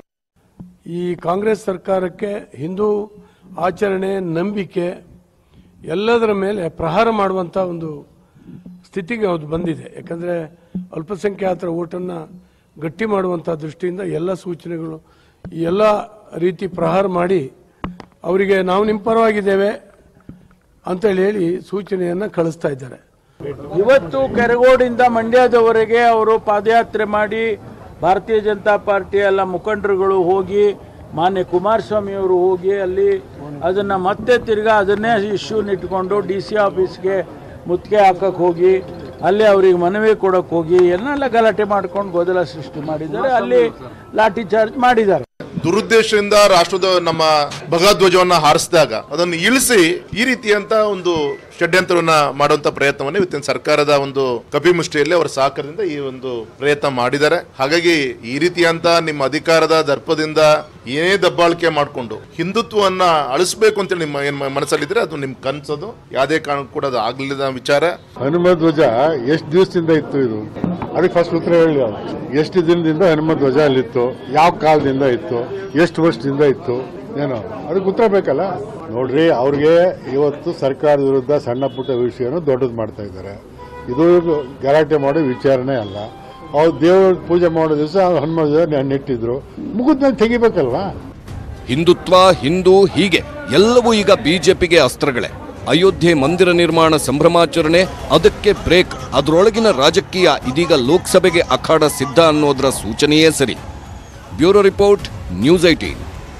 ಈ ಕಾಂಗ್ರೆಸ್ ಸರ್ಕಾರಕ್ಕೆ ಹಿಂದೂ ಆಚರಣೆ ನಂಬಿಕೆ ಎಲ್ಲದರ ಮೇಲೆ ಪ್ರಹಾರ ಮಾಡುವಂಥ ಒಂದು ಸ್ಥಿತಿಗೆ ಅದು ಬಂದಿದೆ ಯಾಕಂದರೆ ಅಲ್ಪಸಂಖ್ಯಾತರ ಓಟನ್ನು ಗಟ್ಟಿ ಮಾಡುವಂಥ ದೃಷ್ಟಿಯಿಂದ ಎಲ್ಲ ಸೂಚನೆಗಳು ಈ ಎಲ್ಲ ರೀತಿ ಪ್ರಹಾರ ಮಾಡಿ ಅವರಿಗೆ ನಾವು ನಿಮ್ಮ ಪರವಾಗಿದ್ದೇವೆ ಅಂತೇಳಿ ಹೇಳಿ ಸೂಚನೆಯನ್ನು ಕಳಿಸ್ತಾ ಇದ್ದಾರೆ ಇವತ್ತು ಕೆರಗೋಡಿಂದ ಮಂಡ್ಯದವರೆಗೆ ಅವರು ಪಾದಯಾತ್ರೆ ಮಾಡಿ ಭಾರತೀಯ ಜನತಾ ಪಾರ್ಟಿ ಎಲ್ಲ ಮುಖಂಡರುಗಳು ಹೋಗಿ ಮಾನ್ಯ ಕುಮಾರಸ್ವಾಮಿ ಅವರು ಹೋಗಿ ಅಲ್ಲಿ ಅದನ್ನ ಮತ್ತೆ ತಿರ್ಗಾ ಅದನ್ನೇ ಇಶ್ಯೂನ ಇಟ್ಕೊಂಡು ಡಿ ಸಿ ಆಫೀಸ್ಗೆ ಮುತ್ತಿಗೆ ಹಾಕಕ್ಕೆ ಹೋಗಿ ಅಲ್ಲಿ ಅವ್ರಿಗೆ ಮನವಿ ಕೊಡಕ್ಕೆ ಹೋಗಿ ಏನೆಲ್ಲ ಗಲಾಟೆ ಮಾಡ್ಕೊಂಡು ಗೊಂದಲ ಸೃಷ್ಟಿ ಮಾಡಿದ್ದಾರೆ ಅಲ್ಲಿ ಲಾಠಿ ಚಾರ್ಜ್ ಮಾಡಿದ್ದಾರೆ ದುರುದ್ದೇಶದಿಂದ ರಾಷ್ಟ್ರದ ನಮ್ಮ ಭಗವಧ್ವಜವನ್ನ ಹಾರಿಸಿದಾಗ ಅದನ್ನು ಇಳಿಸಿ ಈ ರೀತಿಯಂತ ಒಂದು ಷಡ್ಯಂತ್ರವನ್ನ ಮಾಡುವಂತ ಪ್ರಯತ್ನವನ್ನು ಇವತ್ತಿನ ಸರ್ಕಾರದ ಒಂದು ಕಪಿಮುಷ್ಟಿಯಲ್ಲಿ ಅವರ ಸಹಕಾರದಿಂದ ಈ ಒಂದು ಪ್ರಯತ್ನ ಮಾಡಿದ್ದಾರೆ ಹಾಗಾಗಿ ಈ ರೀತಿಯಂತ ನಿಮ್ಮ ಅಧಿಕಾರದ ದರ್ಪದಿಂದ ಏನೇ ದಬ್ಬಾಳಿಕೆ ಮಾಡಿಕೊಂಡು ಹಿಂದುತ್ವವನ್ನ ಅಳಿಸ್ಬೇಕು ಅಂತೇಳಿ ನಿಮ್ಮ ಏನ್ ಮನಸ್ಸಲ್ಲಿದ್ರೆ ಅದು ನಿಮ್ ಕನ್ಸದು ಯಾವುದೇ ಕಾರಣಕ್ಕೂ ಕೂಡ ಅದು ಆಗ್ಲಿಲ್ಲ ವಿಚಾರ ಹನುಮ ಧ್ವಜ ಎಷ್ಟು ದಿವಸದಿಂದ ಇತ್ತು ಇದು ಅದಕ್ಕೆ ಫಸ್ಟ್ ಉತ್ತರ ಹೇಳಿ ಅವ್ರು. ಎಷ್ಟು ದಿನದಿಂದ ಹನುಮ ಧ್ವಜ ಅಲ್ಲಿತ್ತು ಯಾವ ಕಾಲದಿಂದ ಇತ್ತು ಎಷ್ಟು ವರ್ಷದಿಂದ ಇತ್ತು ಏನೋ ಅದಕ್ಕೆ ಉತ್ತರ ಬೇಕಲ್ಲ ನೋಡ್ರಿ ಅವ್ರಿಗೆ ಇವತ್ತು ಸರ್ಕಾರದ ವಿರುದ್ಧ ಸಣ್ಣ ಪುಟ್ಟ ವಿಷಯನ ದೊಡ್ಡದು ಮಾಡ್ತಾ ಇದ್ದಾರೆ ಇದು ಗಲಾಟೆ ಮಾಡೋ ವಿಚಾರಣೆ ಅಲ್ಲ ಅವ್ರು ದೇವ್ರ ಪೂಜೆ ಮಾಡೋ ದಿವಸ ಹನುಮ ಧ್ವಜ ನೆಟ್ಟಿದ್ರು ಮುಗಿದ್ಮೇಲೆ ತೆಗಿಬೇಕಲ್ವಾ ಹಿಂದುತ್ವ ಹಿಂದೂ ಹೀಗೆ ಎಲ್ಲವೂ ಈಗ ಬಿಜೆಪಿಗೆ ಅಸ್ತ್ರಗಳೇ ಅಯೋಧ್ಯೆ ಮಂದಿರ ನಿರ್ಮಾಣ ಸಂಭ್ರಮಾಚರಣೆ ಅದಕ್ಕೆ ಬ್ರೇಕ್ ಅದರೊಳಗಿನ ರಾಜಕೀಯ ಇದೀಗ ಲೋಕಸಭೆಗೆ ಅಖಾಡ ಸಿದ್ಧ ಅನ್ನೋದರ ಸೂಚನೆಯೇ ಸರಿ ಬ್ಯೂರೋ ರಿಪೋರ್ಟ್ ನ್ಯೂಸ್ ಐಟೀನ್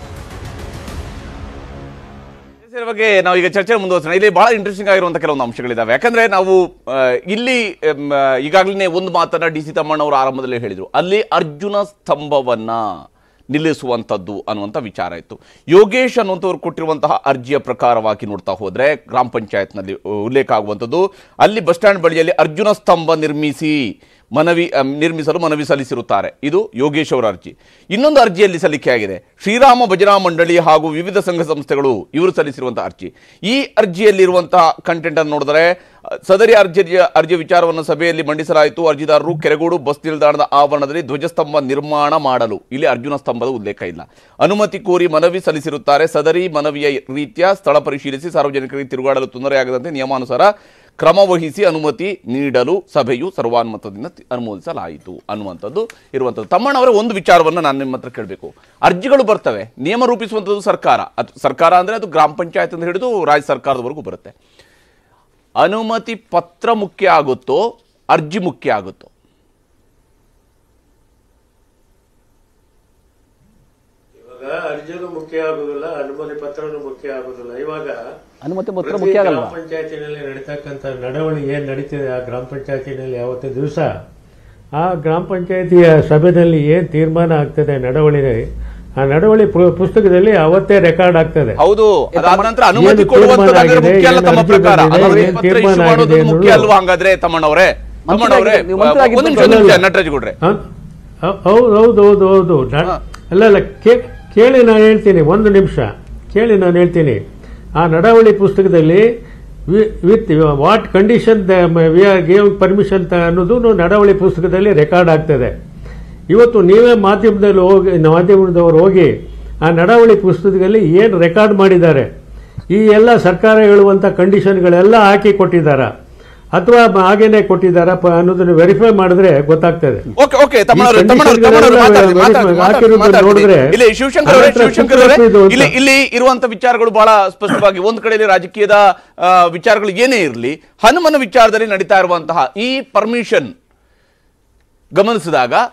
ಇದರ ಬಗ್ಗೆ ನಾವು ಈಗ ಚರ್ಚೆ ಮುಂದುವರಿಸೋಣ ಇಲ್ಲಿ ಬಹಳ ಇಂಟ್ರೆಸ್ಟಿಂಗ್ ಆಗಿರುವಂತ ಕೆಲವೊಂದು ಅಂಶಗಳಿದಾವೆ ಯಾಕಂದ್ರೆ ನಾವು ಆ, ಇಲ್ಲಿ ಈಗಾಗಲೇ ಒಂದು ಮಾತನ್ನ ಡಿ ಸಿ ತಮ್ಮಣ್ಣ ಅವರು ಆರಂಭದಲ್ಲಿ ಹೇಳಿದ್ರು ಅಲ್ಲಿ ಅರ್ಜುನ ಸ್ತಂಭವನ್ನ ನಿಲ್ಲಿಸುವಂಥದ್ದು ಅನ್ನುವಂಥ ವಿಚಾರ ಇತ್ತು ಯೋಗೇಶ್ ಅನ್ನುವಂಥವ್ರು ಕೊಟ್ಟಿರುವಂತಹ ಅರ್ಜಿಯ ಪ್ರಕಾರವಾಗಿ ನೋಡ್ತಾ ಹೋದರೆ ಗ್ರಾಮ ಪಂಚಾಯತ್ನಲ್ಲಿ ಉಲ್ಲೇಖ ಆಗುವಂಥದ್ದು ಅಲ್ಲಿ ಬಸ್ ಸ್ಟ್ಯಾಂಡ್ ಬಳಿಯಲ್ಲಿ ಅರ್ಜುನ ಸ್ತಂಭ ನಿರ್ಮಿಸಿ ಮನವಿ ಅಮ್, ನಿರ್ಮಿಸಲು ಮನವಿ ಸಲ್ಲಿಸಿರುತ್ತಾರೆ ಇದು ಯೋಗೇಶ್ ಅವರ ಅರ್ಜಿ ಇನ್ನೊಂದು ಅರ್ಜಿಯಲ್ಲಿ ಸಲ್ಲಿಕೆಯಾಗಿದೆ ಶ್ರೀರಾಮ ಭಜನಾ ಮಂಡಳಿ ಹಾಗೂ ವಿವಿಧ ಸಂಘ ಸಂಸ್ಥೆಗಳು ಇವರು ಸಲ್ಲಿಸಿರುವಂತಹ ಅರ್ಜಿ ಈ ಅರ್ಜಿಯಲ್ಲಿರುವಂತಹ ಕಂಟೆಂಟ್ ಅನ್ನು ನೋಡಿದರೆ ಅಹ್, ಸದರಿ ಅರ್ಜಿ ಅರ್ಜಿ ವಿಚಾರವನ್ನು ಸಭೆಯಲ್ಲಿ ಮಂಡಿಸಲಾಯಿತು ಅರ್ಜಿದಾರರು ಕೆರೆಗೋಡು ಬಸ್ ನಿಲ್ದಾಣದ ಆವರಣದಲ್ಲಿ ಧ್ವಜಸ್ತಂಭ ನಿರ್ಮಾಣ ಮಾಡಲು ಇಲ್ಲಿ ಅರ್ಜುನ ಸ್ತಂಭದ ಉಲ್ಲೇಖ ಇಲ್ಲ ಅನುಮತಿ ಕೋರಿ ಮನವಿ ಸಲ್ಲಿಸಿರುತ್ತಾರೆ ಸದರಿ ಮನವಿಯ ರೀತ್ಯ ಸ್ಥಳ ಪರಿಶೀಲಿಸಿ ಸಾರ್ವಜನಿಕರಿಗೆ ತಿರುಗಾಡಲು ತೊಂದರೆಯಾಗದಂತೆ ನಿಯಮಾನುಸಾರ ಕ್ರಮ ವಹಿಸಿ ಅನುಮತಿ ನೀಡಲು ಸಭೆಯು ಸರ್ವಾನುಮತದಿಂದ ತಿ- ಅನುಮೋದಿಸಲಾಯಿತು ಅನ್ನುವಂಥದ್ದು ಇರುವಂಥದ್ದು ತಮ್ಮಣ್ಣವರೇ ಒಂದು ವಿಚಾರವನ್ನು ನಾನು ನಿಮ್ಮ ಹತ್ರ ಕೇಳಬೇಕು ಅರ್ಜಿಗಳು ಬರ್ತವೆ ನಿಯಮ ರೂಪಿಸುವಂಥದ್ದು ಸರ್ಕಾರ ಅದು ಸರ್ಕಾರ ಅಂದರೆ ಅದು ಗ್ರಾಮ ಪಂಚಾಯತ್ ಅಂತ ಹಿಡಿದು ರಾಜ್ಯ ಸರ್ಕಾರದವರೆಗೂ ಬರುತ್ತೆ ಅನುಮತಿ ಪತ್ರ ಮುಖ್ಯ ಆಗುತ್ತೋ ಅರ್ಜಿ ಮುಖ್ಯ ಆಗುತ್ತೋ ಇವಾಗ ಅರ್ಜಿನೂ ಮುಖ್ಯ ಆಗುದಿಲ್ಲ ಅನುಮತಿ ಪತ್ರನೂ ಮುಖ್ಯ ಆಗುದಿಲ್ಲ ಇವಾಗ ಅನುಮತಿ ಪತ್ರ ಪ್ರತಿ ಮುಖ್ಯ ಆಗಲ್ವಾ ಗ್ರಾಮ ಪಂಚಾಯತಿನಲ್ಲಿ ನಡೀತಕ್ಕಂಥ ನಡವಳಿಕೆ ಏನ್ ನಡೀತಿದೆ ಆ ಗ್ರಾಮ ಪಂಚಾಯತಿನಲ್ಲಿ ಯಾವತ್ತೇ ದಿವಸ ಆ ಗ್ರಾಮ ಪಂಚಾಯತಿಯ ಸಭೆಯಲ್ಲಿ ಏನು ತೀರ್ಮಾನ ಆಗ್ತದೆ ನಡವಳಿಕೆ ಆ ನಡವಳಿ ಪು- ಪುಸ್ತಕದಲ್ಲಿ ಅವತ್ತೇ ರೆಕಾರ್ಡ್ ಆಗ್ತದೆ ಹೌದು ಅದಾದ ನಂತರ ಅನುಮತಿ ಏನು ಕೊಡುವಂಥದ್ದು ತೀರ್ಮಾನ ಅಂದ್ರೆ ಮುಖ್ಯ ಅಲ್ಲ ಆಗಿದೆ, ತಮ್ಮ ಏನು ಪ್ರಕಾರ ಅರ್ಜಿ ಬಂದಿದೆ, ಅನುಮತಿ ಏನು ಪತ್ರ ತೀರ್ಮಾನ issue ಮಾಡೋದು ಆಗಿದೆ ಮುಖ್ಯ ಅನ್ನೋದು- ಅಲ್ವಾ ಹಂಗಾದ್ರೆ ತಮ್ಮಣ್ಣವರೇ ತಮ್ಮಣ್ಣವರೇ ಮಂತ್ರಿ ಆಗಿದ್ದು ಒಂದು ನಿಮಿಷ ಒಂದು ನಿಮಿಷ ನಟರಾಜ್ ಗೌಡ್ರೆ ಹ? ಹೌ- ಹೌದು ಹೌದು ಹೌದು ಹೌದು ನಾ- ಅಲ್ಲ ಅಲ್ಲ ಕೇ- ಕೇಳಿ ನಾನು ಹೇಳ್ತೀನಿ ಒಂದು ನಿಮಿಷ ಕೇಳಿ ನಾನು ಹೇಳ್ತೀನಿ ಆ ನಡವಳಿ ಪುಸ್ತಕದಲ್ಲಿ with what condition we are gave permission ಅನ್ನೋದು ನಡವಳಿ ಪುಸ್ತಕದಲ್ಲಿ ರೆಕಾರ್ಡ್ ಆಗ್ತದೆ ಇವತ್ತು ನೀವೇ ಮಾಧ್ಯಮದಲ್ಲಿ ಹೋಗಿ ಮಾಧ್ಯಮದವರು ಹೋಗಿ ಆ ನಡವಳಿ ಪುಸ್ತಕದಲ್ಲಿ ಏನು ರೆಕಾರ್ಡ್ ಮಾಡಿದ್ದಾರೆ ಈ ಎಲ್ಲ ಸರ್ಕಾರ ಹೇಳುವಂಥ ಕಂಡೀಷನ್ಗಳೆಲ್ಲ ಹಾಕಿ ಕೊಟ್ಟಿದ್ದಾರಾ ಅಥವಾ ಹಾಗೇನೆ ಕೊಟ್ಟಿದ್ದಾರಾ ಪ- ಅನ್ನೋದನ್ನ ವೆರಿಫೈ ಮಾಡಿದ್ರೆ ಗೊತ್ತಾಗ್ತದೆ ಓಕೆ ಓಕೆ ತಮ್ಮಣ್ಣವ್ರೆ ಈ ತಮ್ಮಣ್ಣವ್ರೆ conditionಗಳೆಲ್ಲ ತಮ್ಮಣ್ಣವ್ರೆ ಮಾತಾಡಿ, ಮಾತಾಡಿ, ಹಾಕಿರೋದನ್ನ ಮಾತಾಡಿ, ನೋಡಿದ್ರೆ ಮಾತಾಡಿ. ಇಲ್ಲಿ ಶಿವಶಂಕರ್ ಅವರೇ ನನ್ನ ಹತ್ರ ಶಿವಶಂಕರ್ ಅವರೇ ಪುಸ್ತಕ ಇದು ಅಂತ. ಇಲ್ಲಿ ಇಲ್ಲಿ ಇರುವಂತ ವಿಚಾರಗಳು ಬಹಳ ಸ್ಪಷ್ಟವಾಗಿ ಒಂದು ಕಡೆಯಲ್ಲಿ ರಾಜಕೀಯದ ಆ, ವಿಚಾರಗಳು ಏನೇ ಇರಲಿ ಹನುಮನ ವಿಚಾರದಲ್ಲಿ ನಡೀತಾ ಇರುವಂತಹ ಈ ಪರ್ಮಿಷನ್ ಗಮನಿಸಿದಾಗ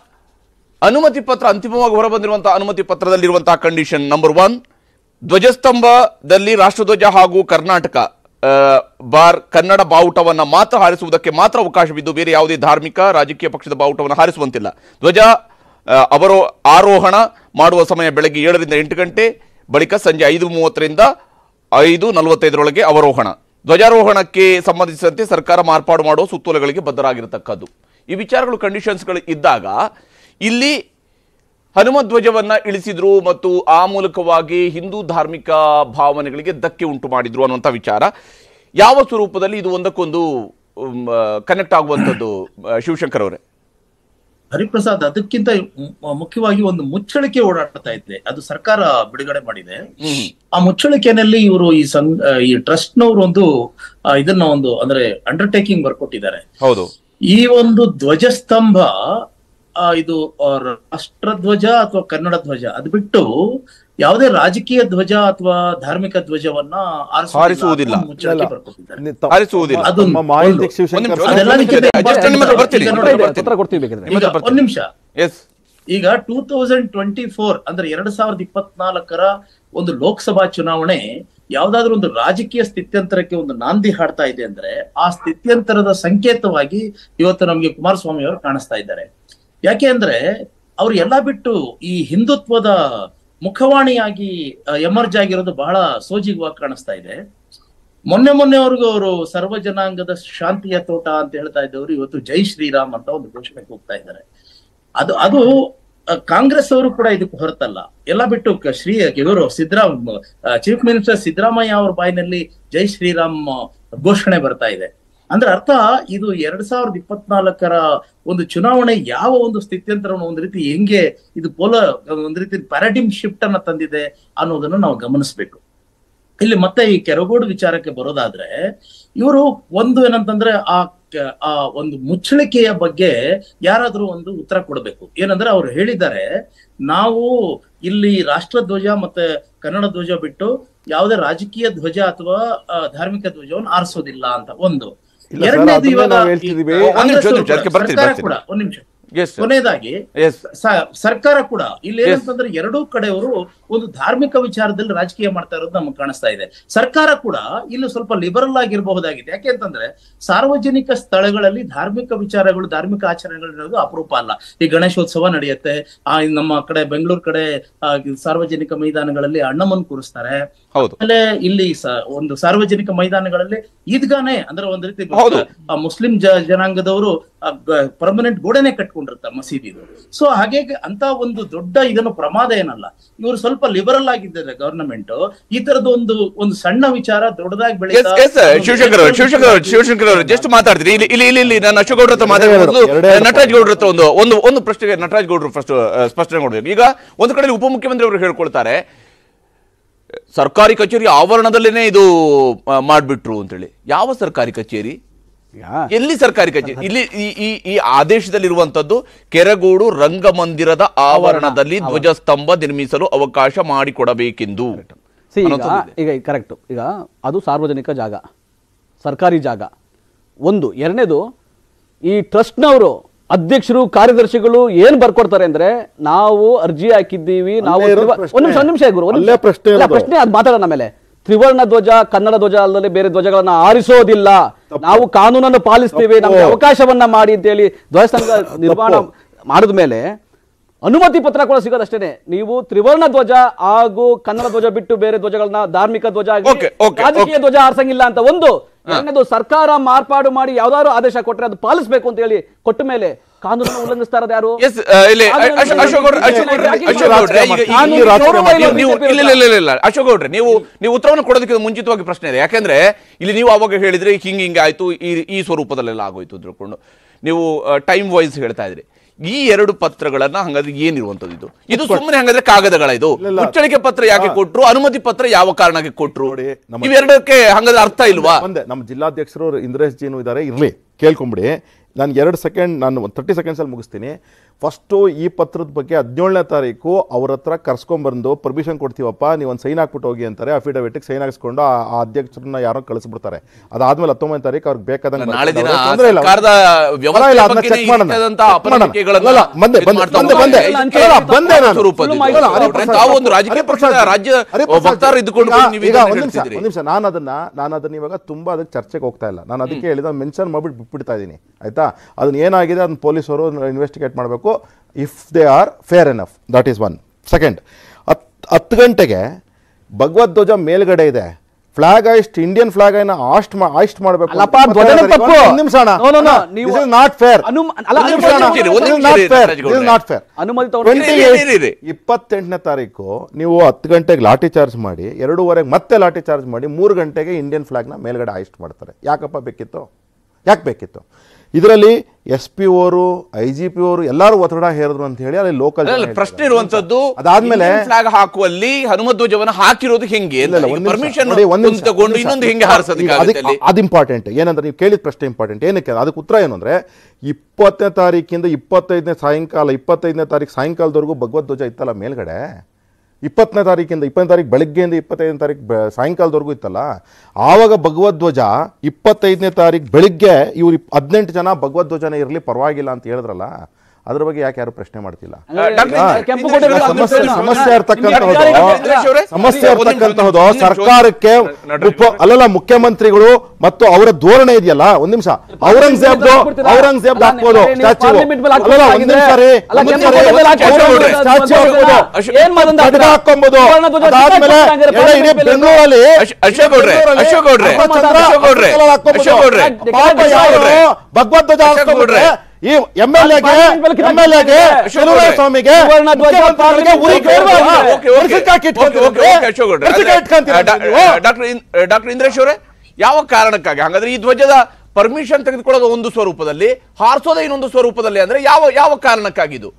ಅನುಮತಿ ಪತ್ರ ಅಂತಿಮವಾಗಿ ಹೊರಬಂದಿರುವಂತಹ ಅನುಮತಿ ಪತ್ರದಲ್ಲಿರುವಂತಹ ಕಂಡೀಷನ್ ನಂಬರ್ ಒನ್ ಧ್ವಜಸ್ತಂಭದಲ್ಲಿ ರಾಷ್ಟ್ರಧ್ವಜ ಹಾಗೂ ಕರ್ನಾಟಕ ಆ, ಬಾರ್ ಕನ್ನಡ ಬಾವುಟವನ್ನ ಮಾತ್ರ ಹಾರಿಸುವುದಕ್ಕೆ ಮಾತ್ರ ಅವಕಾಶವಿದ್ದು ಬೇರೆ ಯಾವುದೇ ಧಾರ್ಮಿಕ ರಾಜಕೀಯ ಪಕ್ಷದ ಬಾವುಟವನ್ನು ಹಾರಿಸುವಂತಿಲ್ಲ ಧ್ವಜ ಆ, ಅವರೋ ಆರೋಹಣ ಮಾಡುವ ಸಮಯ ಬೆಳಗ್ಗೆ ಏಳರಿಂದ ಎಂಟು ಗಂಟೆ ಬಳಿಕ ಸಂಜೆ ಐದು ಮೂವತ್ತರಿಂದ ಐದು ನಲವತ್ತೈದರೊಳಗೆ ಅವರೋಹಣ ಧ್ವಜಾರೋಹಣಕ್ಕೆ ಸಂಬಂಧಿಸಿದಂತೆ ಸರ್ಕಾರ ಮಾರ್ಪಾಡು ಮಾಡುವ ಸುತ್ತೋಲೆಗಳಿಗೆ ಬದ್ಧರಾಗಿರತಕ್ಕದ್ದು ಈ ವಿಚಾರಗಳು ಕಂಡೀಷನ್ಸ್ಗಳು ಇದ್ದಾಗ ಇಲ್ಲಿ ಹನುಮಧ್ವಜವನ್ನ ಇಳಿಸಿದ್ರು ಮತ್ತು ಆ ಮೂಲಕವಾಗಿ ಹಿಂದೂ ಧಾರ್ಮಿಕ ಭಾವನೆಗಳಿಗೆ ಧಕ್ಕೆ ಉಂಟು ಮಾಡಿದ್ರು ಅನ್ನುವಂಥ ವಿಚಾರ ಯಾವ ಸ್ವರೂಪದಲ್ಲಿ ಇದು ಒಂದಕ್ಕೊಂದು ಕನೆಕ್ಟ್ ಆಗುವಂಥದ್ದು ಆ, ಶಿವಶಂಕರ್ ಅವರೇ ಹರಿಪ್ರಸಾದ್ ಅದಕ್ಕಿಂತ ಮು- ಮುಖ್ಯವಾಗಿ ಒಂದು ಮುಚ್ಚಳಿಕೆ ಓಡಾಡ್ತಾ ಇದೆ ಅದು ಸರ್ಕಾರ ಬಿಡುಗಡೆ ಮಾಡಿದೆ ಆ ಮುಚ್ಚಳಿಕೆನಲ್ಲಿ ಇವರು ಈ ಸಂ ಈ ಟ್ರಸ್ಟ್ ನವರು ಒಂದು ಆ, ಇದನ್ನ ಒಂದು ಅಂದ್ರೆ ಅಂಡರ್ಟೇಕಿಂಗ್ ಬರ್ಕೊಟ್ಟಿದ್ದಾರೆ ಹೌದು ಈ ಒಂದು ಧ್ವಜಸ್ತಂಭ ಆ, ಇದು ಆ, ರಾಷ್ಟ್ರಧ್ವಜ ಅಥವಾ ಕನ್ನಡ ಧ್ವಜ ಅದು ಬಿಟ್ಟು ಯಾವುದೇ ರಾಜಕೀಯ ಧ್ವಜ ಅಥವಾ ಧಾರ್ಮಿಕ ಧ್ವಜವನ್ನ ಆರಿಸುವುದಿಲ್ಲ ಹಾರಿಸುವುದಿಲ್ಲ. ಅಂತ ಮುಚ್ಚಳಿಕೆ ಇಲ್ಲ. ಬರ್ಕೊಟ್ಟಿದ್ದಾರೆ ಹಾರಿಸುವುದಿಲ್ಲ. ಅದು ನಮ್ಮ ಮಾಹಿತಿ ಒಂದು. ಶಿವಶಂಕರ್ ಒಂದು ನಿಮಿಷ, ಅದೆಲ್ಲ ಅದೆಲ್ಲ just ನಿಮ್ಮ ಹತ್ರ ಬರ್ತೀನಿ, ಈಗ ನಿಮ್ಮ ನೋಡಿ, ಹತ್ರ ಬರ್ತೀನಿ. ಪತ್ರ ಕೊಡ್ತೀವಿ ಬೇಕಿದ್ರೆ ಈಗ ಒಂದ್ ನಿಮಿಷ ಎಸ್ ಈಗ ಟೂ ತೌಸಂಡ್ ಟ್ವೆಂಟಿ ಫೋರ್ ಅಂದ್ರೆ ಎರಡ್ ಸಾವಿರದ ಇಪ್ಪತ್ನಾಲ್ಕರ ಒಂದು ಲೋಕಸಭಾ ಚುನಾವಣೆ ಯಾವ್ದಾದ್ರು ಒಂದು ರಾಜಕೀಯ ಸ್ಥಿತ್ಯಂತರಕ್ಕೆ ಒಂದು ನಾಂದಿ ಹಾಡ್ತಾ ಇದೆ ಅಂದ್ರೆ ಆ ಸ್ಥಿತ್ಯಂತರದ ಸಂಕೇತವಾಗಿ ಇವತ್ತು ನಮ್ಗೆ ಕುಮಾರಸ್ವಾಮಿ ಅವರು ಕಾಣಿಸ್ತಾ ಇದ್ದಾರೆ ಯಾಕೆ ಅಂದ್ರೆ ಅವ್ರು ಎಲ್ಲ ಬಿಟ್ಟು ಈ ಹಿಂದುತ್ವದ ಮುಖವಾಣಿಯಾಗಿ ಎಮರ್ಜ್ ಆಗಿರೋದು ಬಹಳ ಸೋಜಿಗವಾಗಿ ಕಾಣಿಸ್ತಾ ಇದೆ ಮೊನ್ನೆ ಮೊನ್ನೆವರೆಗೂ ಅವರು ಸರ್ವ ಜನಾಂಗದ ಶಾಂತಿಯ ತೋಟ ಅಂತ ಹೇಳ್ತಾ ಇದ್ದವರು ಇವತ್ತು ಜೈ ಶ್ರೀರಾಮ್ ಅಂತ ಒಂದು ಘೋಷಣೆ ಹೋಗ್ತಾ ಇದ್ದಾರೆ ಅದು ಅದು ಆ, ಕಾಂಗ್ರೆಸ್ ಅವರು ಕೂಡ ಇದಕ್ಕೆ ಹೊರತಲ್ಲ ಎಲ್ಲ ಬಿಟ್ಟು ಕ- ಶ್ರೀ ಇವರು ಸಿದ್ದರಾಮ್ ಚೀಫ್ ಮಿನಿಸ್ಟರ್ ಸಿದ್ದರಾಮಯ್ಯ ಅವ್ರ ಬಾಯಿನಲ್ಲಿ ಜೈ ಶ್ರೀರಾಮ್ ಆ, ಘೋಷಣೆ ಬರ್ತಾ ಇದೆ ಅಂದ್ರೆ ಅರ್ಥ ಇದು ಎರಡ್ ಸಾವಿರದ ಇಪ್ಪತ್ನಾಲ್ಕರ ಒಂದು ಚುನಾವಣೆ ಯಾವ ಒಂದು ಸ್ಥಿತ್ಯಂತರವನ್ನು ಒಂದು ರೀತಿ ಹೆಂಗೆ ಇದು ಪೋಲ ಒಂದ್ ರೀತಿ ಪ್ಯಾರಾಡಿಮ್ ಶಿಫ್ಟ್ ಅನ್ನ ತಂದಿದೆ ಅನ್ನೋದನ್ನ ನಾವು ಗಮನಿಸ್ಬೇಕು ಇಲ್ಲಿ ಮತ್ತೆ ಈ ಕೆರಗೋಡು ವಿಚಾರಕ್ಕೆ ಬರೋದಾದ್ರೆ ಇವರು ಒಂದು ಏನಂತಂದ್ರೆ ಆ ಕ- ಆ ಒಂದು ಮುಚ್ಚಳಿಕೆಯ ಬಗ್ಗೆ ಯಾರಾದ್ರೂ ಒಂದು ಉತ್ತರ ಕೊಡಬೇಕು ಏನಂದ್ರೆ ಅವ್ರು ಹೇಳಿದ್ದಾರೆ ನಾವು ಇಲ್ಲಿ ರಾಷ್ಟ್ರಧ್ವಜ ಮತ್ತೆ ಕನ್ನಡ ಧ್ವಜ ಬಿಟ್ಟು ಯಾವುದೇ ರಾಜಕೀಯ ಧ್ವಜ ಅಥವಾ ಆ, ಧಾರ್ಮಿಕ ಧ್ವಜವನ್ನು ಆರಿಸೋದಿಲ್ಲ ಅಂತ ಒಂದು ಇಲ್ಲ ಸರ್, ಎರಡನೇದು ಅದನ್ನೇ ಇವಾಗ ನಾವು ಈ ಹೇಳ್ತಿದೀವಿ. ಕಾಂಗ್ರೆಸ್ ಒಂದ್ ನಿಮಿಷ, ಅವರು ಒಂದ್ ನಿಮಿಷ, ಅದಕ್ಕೆ ಕೂಡ, ಬರ್ತೀನಿ, ಸರ್ಕಾರ ಬರ್ತೀನಿ. ಕೂಡ ಒಂದ್ ನಿಮಿಷ Yes, sir. ಕೊನೆಯದಾಗಿ Yes. ಸ- ಸರ್ಕಾರ ಕೂಡ ಇಲ್ಲಿ ಏನಂತಂದ್ರೆ ಎರಡೂ ಕಡೆಯವರು ಒಂದು ಧಾರ್ಮಿಕ ವಿಚಾರದಲ್ಲಿ ರಾಜಕೀಯ ಮಾಡ್ತಾ ಇರೋದು ನಮಗೆ ಕಾಣಿಸ್ತಾ ಇದೆ ಸರ್ಕಾರ ಕೂಡ ಇಲ್ಲಿ ಸ್ವಲ್ಪ ಲಿಬರಲ್ ಆಗಿರಬಹುದಾಗಿದೆ ಯಾಕೆ ಅಂತಂದ್ರೆ ಸಾರ್ವಜನಿಕ ಸ್ಥಳಗಳಲ್ಲಿ ಧಾರ್ಮಿಕ ವಿಚಾರಗಳು ಧಾರ್ಮಿಕ ಆಚರಣೆಗಳು ಇರೋದು ಅಪರೂಪ ಅಲ್ಲ ಈ ಗಣೇಶೋತ್ಸವ ನಡೆಯುತ್ತೆ ಆ ಇನ್ ನಮ್ಮ ಕಡೆ ಬೆಂಗಳೂರು ಕಡೆ ಆ, ಸಾರ್ವಜನಿಕ ಮೈದಾನಗಳಲ್ಲಿ ಅಣ್ಣಮ್ಮನ್ ಕೂರಿಸ್ತಾರೆ ಹೌದು ಆಮೇಲೆ ಇಲ್ಲಿ ಸ- ಒಂದು ಸಾರ್ವಜನಿಕ ಮೈದಾನಗಳಲ್ಲಿ ಈದ್ಗಾನೆ ಅಂದ್ರೆ ಒಂದ್ ರೀತಿ ಹೌದು. ಆ ಮುಸ್ಲಿಂ ಜ- ಜನಾಂಗದವರು ಪರ್ಮನೆಂಟ್ ಗೋಡೆನೆ ಕಟ್ಕೊಂಡಿರ್ತಾರೆ ಮಸೀದಿದು ಸೊ ಹಾಗೆ ಅಂತ ಒಂದು ದೊಡ್ಡ ಇದನ್ನು ಪ್ರಮಾದ ಏನಲ್ಲ ಇವರು ಸ್ವಲ್ಪ ಲಿಬರಲ್ ಆಗಿದ್ದಾರೆ ಗವರ್ನಮೆಂಟ್ ಈ ತರದ ಒಂದು ಒಂದು ಸಣ್ಣ ವಿಚಾರ ದೊಡ್ಡದಾಗಿ ಎಸ್ ಬೆಳೀತಾ ಎಸ್ ಶಿವಶಂಕರ್ ಅವರು ಶಿವಶಂಕರ್ ಅವರು ಶಿವಶಂಕರ್ ಅವರು ಜಸ್ಟ್ ಮಾತಾಡ್ತೀನಿ ಇಲ್ಲಿ ಇಲ್ಲಿ ಇಲ್ಲಿ ಇಲ್ಲಿ ನಾನು ಅಶೋಕ್ ಗೌಡ್ರ ಹತ್ರ ಮಾತಾಡಬಹುದು ಎರಡೇ ಎರಡು ನಟರಾಜ್ ಗೌಡ್ರ ಹತ್ರ ಒಂದು ಒಂದು ಒಂದು ಪ್ರಶ್ನೆಗೆ ನಟರಾಜ್ ಗೌಡ್ರು ಫಸ್ಟ್ ಸ್ಪಷ್ಟನೆ ಕೊಡ್ಬೇಕು ಈಗ ಒಂದು ಕಡೆ ಉಪಮುಖ್ಯಮಂತ್ರಿ ಅವರು ಹೇಳ್ಕೊಳ್ತಾರೆ ಸರ್ಕಾರಿ ಕಚೇರಿ ಆವರಣದಲ್ಲೇನೆ ಇದು ಆ, ಮಾಡ್ಬಿಟ್ರು ಅಂತೇಳಿ ಯಾವ ಸರ್ಕಾರಿ ಕಚೇರಿ ಎಲ್ಲಿ ಸರ್ಕಾರಿ ಕಚೇರಿ ಇಲ್ಲಿ ಈ ಈ ಈ ಆದೇಶದಲ್ಲಿರುವಂತದ್ದು ಕೆರಗೋಡು ರಂಗಮಂದಿರದ ಆವರಣದಲ್ಲಿ ಧ್ವಜಸ್ತಂಭ ನಿರ್ಮಿಸಲು ಅವಕಾಶ ಮಾಡಿಕೊಡಬೇಕೆಂದು See, ಈಗ ಅನ್ನೋಂಥದ್ದು ಇದೆ. ಈಗ ಕರೆಕ್ಟ್ ಈಗ ಅದು ಸಾರ್ವಜನಿಕ ಜಾಗ ಸರ್ಕಾರಿ ಜಾಗ ಒಂದು ಎರಡನೇದು ಈ ಟ್ರಸ್ಟ್ನವರು ಅಧ್ಯಕ್ಷರು ಕಾರ್ಯದರ್ಶಿಗಳು ಏನ್ ಬರ್ಕೊಡ್ತಾರೆ ಅಂದ್ರೆ ನಾವು ಅರ್ಜಿ ಹಾಕಿದ್ದೀವಿ ನಾವು ಅಲ್ಲೇ ಇರೋದು ತ್ರಿವ- ಪ್ರಶ್ನೆ. ಒಂದ್ ನಿಮಿಷ ಒಂದ್ ನಿಮಿಷ ಗುರು ಒಂದ್ ಅಲ್ಲೇ ನಿಮಿಷ. ಪ್ರಶ್ನೆ ಅಲ್ಲ, ಇರೋದು. ಪ್ರಶ್ನೆ ಅದ್ ಮಾತಾಡೋಣ ಆಮೇಲೆ ತ್ರಿವರ್ಣ ಧ್ವಜ ಕನ್ನಡ ಧ್ವಜ ಅಲ್ಲದೆ ಬೇರೆ ಧ್ವಜಗಳನ್ನ ಆರಿಸೋದಿಲ್ಲ ನಾವು ಕಾನೂನನ್ನು ಪಾಲಿಸ್ತೀವಿ ನಮ್ಗೆ ಅವಕಾಶವನ್ನ ಮಾಡಿ ಅಂತ ಹೇಳಿ ಧ್ವಜಸ್ತಂಭ ನಿರ್ಮಾಣ ಮಾಡಿದ ಮೇಲೆ ಅನುಮತಿ ಪತ್ರ ಕೂಡ ಸಿಗೋದಷ್ಟೇನೆ ನೀವು ತ್ರಿವರ್ಣ ಧ್ವಜ ಹಾಗೂ ಕನ್ನಡ ಧ್ವಜ ಬಿಟ್ಟು ಬೇರೆ ಧ್ವಜಗಳನ್ನ ಧಾರ್ಮಿಕ ಧ್ವಜ ಆಗ್ಲಿ, Okay, okay, ರಾಜಕೀಯ okay. ಧ್ವಜ ಆರ್ಸಂಗಿಲ್ಲ ಅಂತ ಒಂದು ಎರಡನೇದು ಸರ್ಕಾರ ಮಾರ್ಪಾಡು ಮಾಡಿ ಯಾವ್ದಾದ್ರು ಆದೇಶ ಕೊಟ್ರೆ ಅದು ಪಾಲಿಸಬೇಕು ಅಂತ ಹೇಳಿ ಕೊಟ್ಟ ಮೇಲೆ ಕಾನೂನನ್ನು ಉಲ್ಲಂಘಿಸ್ತಾ ಇರೋದು ಯಾರು ಎಸ್ ಇಲ್ಲಿ ಅಶ್- ಅಶೋಕ್ ಗೌಡ್ರೆ ಅಶೋಕ್ ಗೌಡ್ರೆ ಅಶೋಕ್ ಗೌಡ್ರೆ ಈಗ ಈ- ಕಾನೂನು ಈ ಗೌರವ ಗೌರವ ಇಲ್ಲ ನೀವು BJP ಇಲ್ಲ ಇಲ್ಲ ಇಲ್ಲ ಇಲ್ಲ ಅಶೋಕ್ ಗೌಡ್ರೆ ನೀವು ನೀವು ಉತ್ತರವನ್ನು ಕೊಡೋದಕ್ಕೆ ಮುಂಚಿತವಾಗಿ ಪ್ರಶ್ನೆ ಇದೆ ಯಾಕಂದ್ರೆ ಇಲ್ಲಿ ನೀವು ಅವಾಗ ಹೇಳಿದ್ರೆ ಹಿಂಗ್ ಹಿಂಗೆ ಆಯ್ತು ಈ ಈ ಸ್ವರೂಪದಲ್ಲೆಲ್ಲ ಆಗೋಯ್ತು ತಿಳ್ಕೊಂಡು ನೀವು ಟೈಮ್ ವೈಸ್ ಹೇಳ್ತಾ ಇದ್ರಿ ಈ ಎರಡು ಪತ್ರಗಳನ್ನ ಹಂಗಾದ್ರೆ ಏನಿರುವಂತದ್ದು ಇದು ಇದು ಸುಮ್ಮನೆ ಹಂಗಾದ್ರೆ ಕಾಗದಗಳ ಇದು ಮುಚ್ಚಳಿಕೆ ಪತ್ರ ಯಾಕೆ ಕೊಟ್ರು ಅನುಮತಿ ಪತ್ರ ಯಾವ ಕಾರಣಕ್ಕೆ ಕೊಟ್ರು ಇವೆರಡಕ್ಕೆ ಹಂಗಾದ್ರೆ ಅರ್ಥ ಇಲ್ವಾ ಒಂದೇ ನಮ್ಮ ಜಿಲ್ಲಾಧ್ಯಕ್ಷರು ಇಂದ್ರೇಶ್ ಜೀನು ಇದ್ದಾರೆ ಇರಲಿ ಕೇಳ್ಕೊಂಬಿಡಿ ನಾನು ಎರಡು ಸೆಕೆಂಡ್ ನಾನು ಒಂದು ತರ್ಟಿ ಸೆಕೆಂಡ್ಸಲ್ಲಿ ಮುಗಿಸ್ತೀನಿ ಫಸ್ಟು ಈ ಪತ್ರದ ಬಗ್ಗೆ ಹದಿನೇಳನೇ ತಾರೀಕು ಅವ್ರ ಹತ್ರ ಕರ್ಸ್ಕೊಂಬಂದು ಪರ್ಮಿಷನ್ ಕೊಡ್ತೀವಪ್ಪ ನೀವು ಒಂದು ಸೈನ್ ಹಾಕ್ಬಿಟ್ಟು ಹೋಗಿ ಅಂತಾರೆ ಅಫಿಡವಿಟಿಗೆ ಸೈನ್ ಹಾಕ್ಸ್ಕೊಂಡು ಆ ಆ ಅಧ್ಯಕ್ಷರನ್ನ ಯಾರೋ ಕಳಿಸ್ಬಿಡ್ತಾರೆ ಅದಾದ್ಮೇಲೆ ಹತ್ತೊಂಬತ್ತನೇ ತಾರೀಕು ಅವ್ರಿಗೆ ಬೇಕಾದಂಗೆ ನಾಳೆ ದಿನ ಬರ್ತಾರೆ. ತೊಂದ್ರೆ ಇಲ್ಲ. ಸರ್ಕಾರದ ವ್ಯವಸ್ಥೆ ಪರವಾಗಿಲ್ಲ, ಅದನ್ನ ಬಗ್ಗೆನೇ check ಮಾಡೋಣ. ಇರ್ತದಂತ check ಮಾಡೋಣ. ಅಪನಂಬಿಕೆಗಳನ್ನ ಅಲ್ಲ, ಬಂದೆ, ಇದು ಬಂದೆ, ಮಾಡ್ತಾ ಬಂದೆ, ಹೋಗ್ತಾರೆ. ಬಂದೆ. ಇದಕ್ಕೆ ಅಲ್ಲ, ಬಂದೆ ನಾನು. ಸ್ವರೂಪದ್ದು ಇದು. ಅಲ್ಲ, ಹರಿಪ್ರಸಾದ್ ತಾವು ಒಂದು ರಾಜಕೀಯ ಹರಿಪ್ರಸಾದ್ ಪಕ್ಷದ ರಾಜ್ಯ ಹರಿಪ್ರಸಾದ್ ವಕ್ತಾರ ಇದ್ದುಕೊಂಡು ಈಗ- ನೀವು ಈಗ ಇದನ್ನ ಒಂದ್ ನಿಮಿಷ ಹೇಳ್ತಿದ್ದೀರಿ. ಒಂದ್ ನಿಮಿಷ ನಾನು ಅದನ್ನ ನಾನು ಅದನ್ನ ಇವಾಗ ತುಂಬಾ ಅದಕ್ಕೆ ಚರ್ಚೆಗೆ ಹೋಗ್ತಾ ಇಲ್ಲ ನಾನು ಅದಕ್ಕೆ ಹೇಳಿದ ಮೆನ್ಷನ್ ಮಾಡ್ಬಿಟ್ಟು ಬಿಟ್ಬಿಡ್ತಾ ಇದ್ದೀನಿ ಆಯ್ತಾ ಅದನ್ನ ಏನಾಗಿದೆ ಅದನ್ನ ಪೊಲೀಸರು ಇನ್ವೆಸ್ಟಿಗೇಟ್ ಮಾಡಬೇಕು if they are fair enough that is one second ಹತ್ ಹತ್ತು ಗಂಟೆಗೆ ಭಗವದ್ಧ್ವಜ ಮೇಲ್ಗಡೆ ಇದೆ ಫ್ಲಾಗ್ ಆಯಿಸ್ಟ್ ಇಂಡಿಯನ್ ಫ್ಲಾಗ್ ಅನ್ನ ಆಸ್ಟ್ ಆಯಿಸ್ಟ್ ಮಾಡಬೇಕು ಅಲ್ಲಪ್ಪ, ಧ್ವಜನೇ ತಪ್ಪು. ನಿಮಿಷ No, no, no, ನೀವು- ನಾಟ್ ಫೇರ್ ಅನುಮ- ಅಲ್ಲ, ಒಂದು ನಿಮಿಷ ಅನುಮತಿ ಇರಿ, ಒಂದು ನಿಮಿಷ ನಾಟ್ ಇರಿ, ಫೇರ್ ರಾಜ್ ಗೌಡ್ರೆ. ನಾಟ್ ಫೇರ್ ಅನುಮತಿ ತಗೊಂಡು ಟ್ವೆಂಟಿ ಇರಿ, ಇರಿ, ಇರಿ. ಇಪ್ಪತ್ತೆಂಟನೇ ತಾರೀಕು ನೀವು ಹತ್ತು ಗಂಟೆಗೆ ಲಾಠಿ ಚಾರ್ಜ್ ಮಾಡಿ ಎರಡೂವರೆಗೆ ಮತ್ತೆ ಲಾಠಿ ಚಾರ್ಜ್ ಮಾಡಿ ಮೂರು ಗಂಟೆಗೆ ಇಂಡಿಯನ್ ಫ್ಲಾಗ್ನ ಮೇಲ್ಗಡೆ ಆಯಿಸ್ಟ್ ಮಾಡ್ತಾರೆ ಯಾಕಪ್ಪ ಬೇಕಿತ್ತು ಯಾಕೆ ಬೇಕಿತ್ತು ಇದರಲ್ಲಿ ಎಸ್ ಪಿ ಅವರು ಐ ಜಿ ಪಿ ಅವರು ಎಲ್ಲರೂ ಒತ್ತಡ ಹೇರಿದ್ರು ಅಂತ ಹೇಳಿ ಅಲ್ಲಿ ಲೋಕಲ್ ಅಲ್ಲ, ಪ್ರಶ್ನೆ ಇರುವಂತದ್ದು ಅದಾದ್ಮೇಲೆ ಫ್ಲಾಗ್ ಹಾಕುವಲ್ಲಿ ಹನುಮ ಧ್ವಜವನ್ನು ಹಾಕಿರೋದು ಹೆಂಗೆ ಇಲ್ಲ, ಇಲ್ಲ, ಒಂದ್ ನಿಮಿಷ. ಪರ್ಮಿಷನ್ ನೋಡಿ, ಒಂದ್ ನಿಮಿಷ, ತಗೊಂಡು ಒಂದ್ ನಿಮಿಷ. ಇನ್ನೊಂದು ಹೆಂಗೆ ಈಗ ಹಾರಿಸೋದಕ್ಕೆ ಅದಕ್ಕೆ- ಆಗುತ್ತೆ ಅಲ್ಲಿ? ಅದು ಇಂಪಾರ್ಟೆಂಟ್ ಏನಂದ್ರೆ ನೀವು ಕೇಳಿದ ಪ್ರಶ್ನೆ ಇಂಪಾರ್ಟೆಂಟ್ ಏನಕ್ಕೆ ಅದಕ್ಕೆ ಉತ್ತರ ಏನು ಅಂದ್ರೆ ಇಪ್ಪತ್ತನೇ ತಾರೀಕಿಂದ ಇಪ್ಪತ್ತೈದನೇ ಸಾಯಂಕಾಲ ಇಪ್ಪತ್ತೈದನೇ ತಾರೀಕು ಸಾಯಂಕಾಲದವರೆಗೂ ಭಗವದ್ಧ್ವಜ ಇತ್ತಲ್ಲ ಮೇಲ್ಗಡೆ ಇಪ್ಪತ್ತನೇ ತಾರೀಕಿಂದ ಇಪ್ಪತ್ತನೇ ತಾರೀಕು ಬೆಳಗ್ಗೆಯಿಂದ ಇಪ್ಪತ್ತೈದನೇ ತಾರೀಕು ಬೆ- ಸಾಯಂಕಾಲದವರೆಗೂ ಇತ್ತಲ್ಲ ಆವಾಗ ಭಗವದ್ಧ್ವಜ ಇಪ್ಪತ್ತೈದನೇ ತಾರೀಕು ಬೆಳಿಗ್ಗೆ ಇವ್ರು ಇಪ್- ಹದಿನೆಂಟು ಜನ ಭಗವದ್ಧ್ವಜನೇ ಇರಲಿ ಪರವಾಗಿಲ್ಲ ಅಂತ ಹೇಳಿದ್ರಲ್ಲ ಅದ್ರ ಬಗ್ಗೆ ಯಾಕೆ ಯಾರು ಪ್ರಶ್ನೆ ಮಾಡ್ತಿಲ್ಲ ಡಾಕ್ಟರ್ ಹಾ. ಕೆಂಪು ಕೋಟೆ ಈಗ ಸಮಸ್ಯೆ ಅಧ್ಯಕ್ಷರು ಸಮಸ್ಯೆ ಇರ್ತಕ್ಕಂಥದ್ದು ಇಂದ್ರೇಶ್ ಅವರೇ, ಸಮಸ್ಯೆ ಒಂದು ನಿಮಿಷ, ಇರ್ತಕ್ಕಂತಹದ್ದು ಒಂದು ನಿಮಿಷ, ಸರ್ಕಾರಕ್ಕೆ ಉಪ- ಅಲ್ಲಲ್ಲ ಮುಖ್ಯಮಂತ್ರಿಗಳು ಮತ್ತು ಅವರ ಧೋರಣೆ ಇದೆಯಲ್ಲ ಒಂದ್ ನಿಮಿಷ ಔರಂಗಜೇಬ್ ಔರಂಗಜೇಬ್ ಹಾಕ್ಬೋದು ನೀವು ಸ್ಟ್ಯಾಚ್ಯೂ ಪಾರ್ಲಿಮೆಂಟ್ ಮೇಲೆ ಅಲ್ಲಲ್ಲ ಒಂದ್ ಹಾಕ್ಬೋದಾಗಿದೆ. ನಿಮಿಷ ರೀ ಅಲ್ಲ, ಒಂದ್ ನಿಮಿಷ ಕೆಂಪು ರೀ. ಕೋಟೆ ಮೇಲೆ ಹಾಕ್ಬೋದು. ಔರಂಗಜೇಬ್ ಸ್ಟ್ಯಾಚ್ಯೂ ಹಾಕ್ಬೋದು. ಏನ್ ಮಾಡೋದು ಖಡ್ಗ ಹಾಕ್ಕೊಂಬೋದು ಸುವರ್ಣ ಧ್ವಜ ಅದಾದ್ಮೇಲೆ ಸಿಕ್ಕಾಕ್ಬಿಟ್ಟಾಂಗಾರೆ ಎಲ್ಲ ಇಡೀ ಪಾರ್ಲಿಮೆಂಟ್ ಮೇಲೆ ಬೆಂಗಳೂರಲ್ಲಿ ಅಶ್- ಅಶೋಕ್ ಗೌಡ್ರೆ, ಬೆಂಗಳೂರಲ್ಲಿ ಅಶೋಕ್ ಗೌಡ್ರೆ, ರಾಮಚಂದ್ರ ಅಶೋಕ್ ಗೌಡ್ರೆ, ಕಲರ್ ಹಾಕ್ಕೊಂಬೋದು. ಅಶೋಕ್ ಗೌಡ್ರೆ, ಪಾಪ ಅಶೋಕ್ ಯಾರು ಗೌಡ್ರೆ, ಭಗವದ್ಧ್ವಜ ಅಶೋಕ್ ಹಾಕ್ಕೊಂಡ್ಬಿಟ್ರೆ ಗೌಡ್ರೆ, ಈ ಎಂ ಎಲ್ ಎಗೆ ಪಾರ್ಲಿಮೆಂಟ್ ಮೇಲೆ ಕಿತ್ತಾಕ್ಬಿಟ್ರೆ ಎಂ ಎಲ್ ಎಗೆ ಅಶೋಕ್ ಗೌಡ್ರೆ, ಸ್ವಾಮಿಗೆ ಸುವರ್ಣ ಧ್ವಜ ಮುಖ್ಯಮಂತ್ರಿಗಳಿಗೆ ಉರಿ ಪಾರ್ಲಿಮೆಂಟ್ ಬೇಡ್ವಾ? ಮೇಲೆ ಓಕೆ, ಓಕೆ. ಎರ್ಸಕ್ಕೆ ಹಾಕಿ ಓಕೆ, ಓಕೆ, ಇಟ್ಕೊಂಡ್ರೆ? ಓಕೆ, ಅಶೋಕ್ ಗೌಡ್ರೆ. ಎರ್ಸಕ್ಕೆ ಅಂದ್ರೆ, ಇಟ್ಕೊಂತೀರಾ ಡಾ- ನೀವು? ಡಾಕ್ಟರ್ ಇನ್- ಡಾಕ್ಟರ್ ಇಂದ್ರೇಶ್ ಅವರೇ ಯಾವ ಕಾರಣಕ್ಕಾಗಿ ಹಾಗಾದ್ರೆ ಈ ಧ್ವಜದ ಪರ್ಮಿಷನ್ ತೆಗೆದುಕೊಳ್ಳೋದು ಒಂದು ಸ್ವರೂಪದಲ್ಲಿ ಹಾರಿಸೋದೇ ಇನ್ನೊಂದು ಸ್ವರೂಪದಲ್ಲಿ ಅಂದ್ರೆ ಯಾವ ಯಾವ ಕಾರಣಕ್ಕಾಗಿದು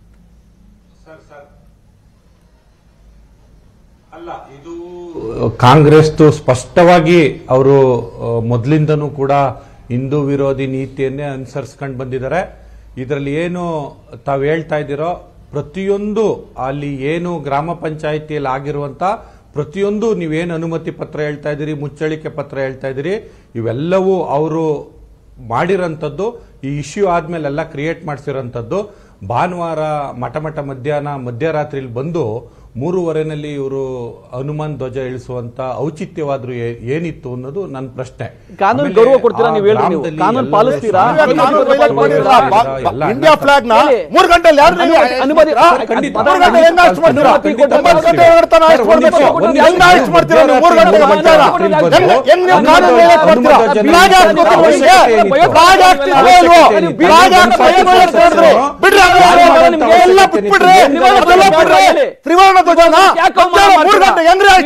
ಕಾಂಗ್ರೆಸ್ದು ಸ್ಪಷ್ಟವಾಗಿ ಅವರು ಮೊದಲಿಂದನೂ ಕೂಡ ಹಿಂದೂ ವಿರೋಧಿ ನೀತಿಯನ್ನೇ ಅನುಸರಿಸ್ಕೊಂಡು ಬಂದಿದ್ದಾರೆ ಇದರಲ್ಲಿ ಏನು ತಾವು ಹೇಳ್ತಾ ಇದ್ದೀರೋ ಪ್ರತಿಯೊಂದು ಅಲ್ಲಿ ಏನು ಗ್ರಾಮ ಪಂಚಾಯಿತಿಯಲ್ಲಿ ಆಗಿರುವಂತ ಪ್ರತಿಯೊಂದು ನೀವೇನು ಅನುಮತಿ ಪತ್ರ ಹೇಳ್ತಾ ಇದ್ದೀರಿ ಮುಚ್ಚಳಿಕೆ ಪತ್ರ ಹೇಳ್ತಾ ಇದ್ದೀರಿ ಇವೆಲ್ಲವೂ ಅವರು ಮಾಡಿರೋಂಥದ್ದು ಈ ಇಶ್ಯೂ ಆದ್ಮೇಲೆಲ್ಲ ಕ್ರಿಯೇಟ್ ಮಾಡಿಸಿರೋಂಥದ್ದು ಭಾನುವಾರ ಮಠ ಮಠ ಮಧ್ಯಾಹ್ನ ಮಧ್ಯರಾತ್ರಿಲಿ ಬಂದು ಮೂರುವರೆನಲ್ಲಿ ಇವರು ಹನುಮಾನ್ ಧ್ವಜ ಇಳಿಸುವಂತ ಔಚಿತ್ಯವಾದ್ರು ಏ- ಏನಿತ್ತು ಅನ್ನೋದು ನನ್ನ ಪ್ರಶ್ನೆ ಕಾನೂನು ಆಮೇಲೆ ಗೌರವ ಕೊಡ್ತೀರಾ ಆ ನೀವು ಹೇಳ್ರಿ ನೀವು ಗ್ರಾಮದಲ್ಲಿ ಕಾನೂನು ಎಲ್ಲರೂ ಪಾಲಿಸ್ತೀರಾ ಸಾಮಾಜಿಕ ಕಾನೂನು ಜವಾಬ್ದಾರಿ ಪಾಲಿಸ್ತೀರಾ? ಎಲ್ಲ ಇಂಡಿಯಾ ಫ್ಲಾಗ್ ನ ಮೂರ್ ಗಂಟೆಲಿ ಯಾರು ಅನುಮತಿ ಖಂಡಿತ. ಮೂರ್ ಗಂಟೆ ಹೆಂಗ್ ಆಯ್ಸ್ ಮಾಡ್ತೀರಾ ಒಂಬತ್ತು ಗಂಟೆ ಹೊರಡ್ತಾನೆ ಆಯ್ಸ್ ಮಾಡ್ಬೇಕು ಹೆಂಗ್ ಆಯ್ಸ್ ಮಾಡ್ತೀರಾ ನೀವು ಮೂರ್ ಗಂಟೆ ಮಧ್ಯಾಹ್ನ ಹೆಂಗ್ ಹೆಂಗ್ ನೀವು ಕಾನೂನು ಹೇಳಕ್ ಬರ್ತೀರಾ ಫ್ಲಾಗ್ ಹಾಕ್ಬೇಕು ನಿಮಗೆ ಫ್ಲಾಗ್ ಹಾಕ್ತಿಲ್ವೋ ಇಲ್ವೋ ಫ್ಲಾಗ್ ಹಾಕ್ಬೇಕು ಬಿಡ್ರಿ ಅದನ್ನ ಎಲ್ಲ ಬಿಟ್ಬಿಡ್ರಿ ಅದೆಲ್ಲ ಬಿಡ್ರಿ ತ್ರಿವರ್ಣ ಧ್ವಜನ ಮಧ್ಯಾಹ್ನ ಮೂರ್ ಗಂಟೆ ಹೆಂಗ್ರಿ ಆಯ್ಸ್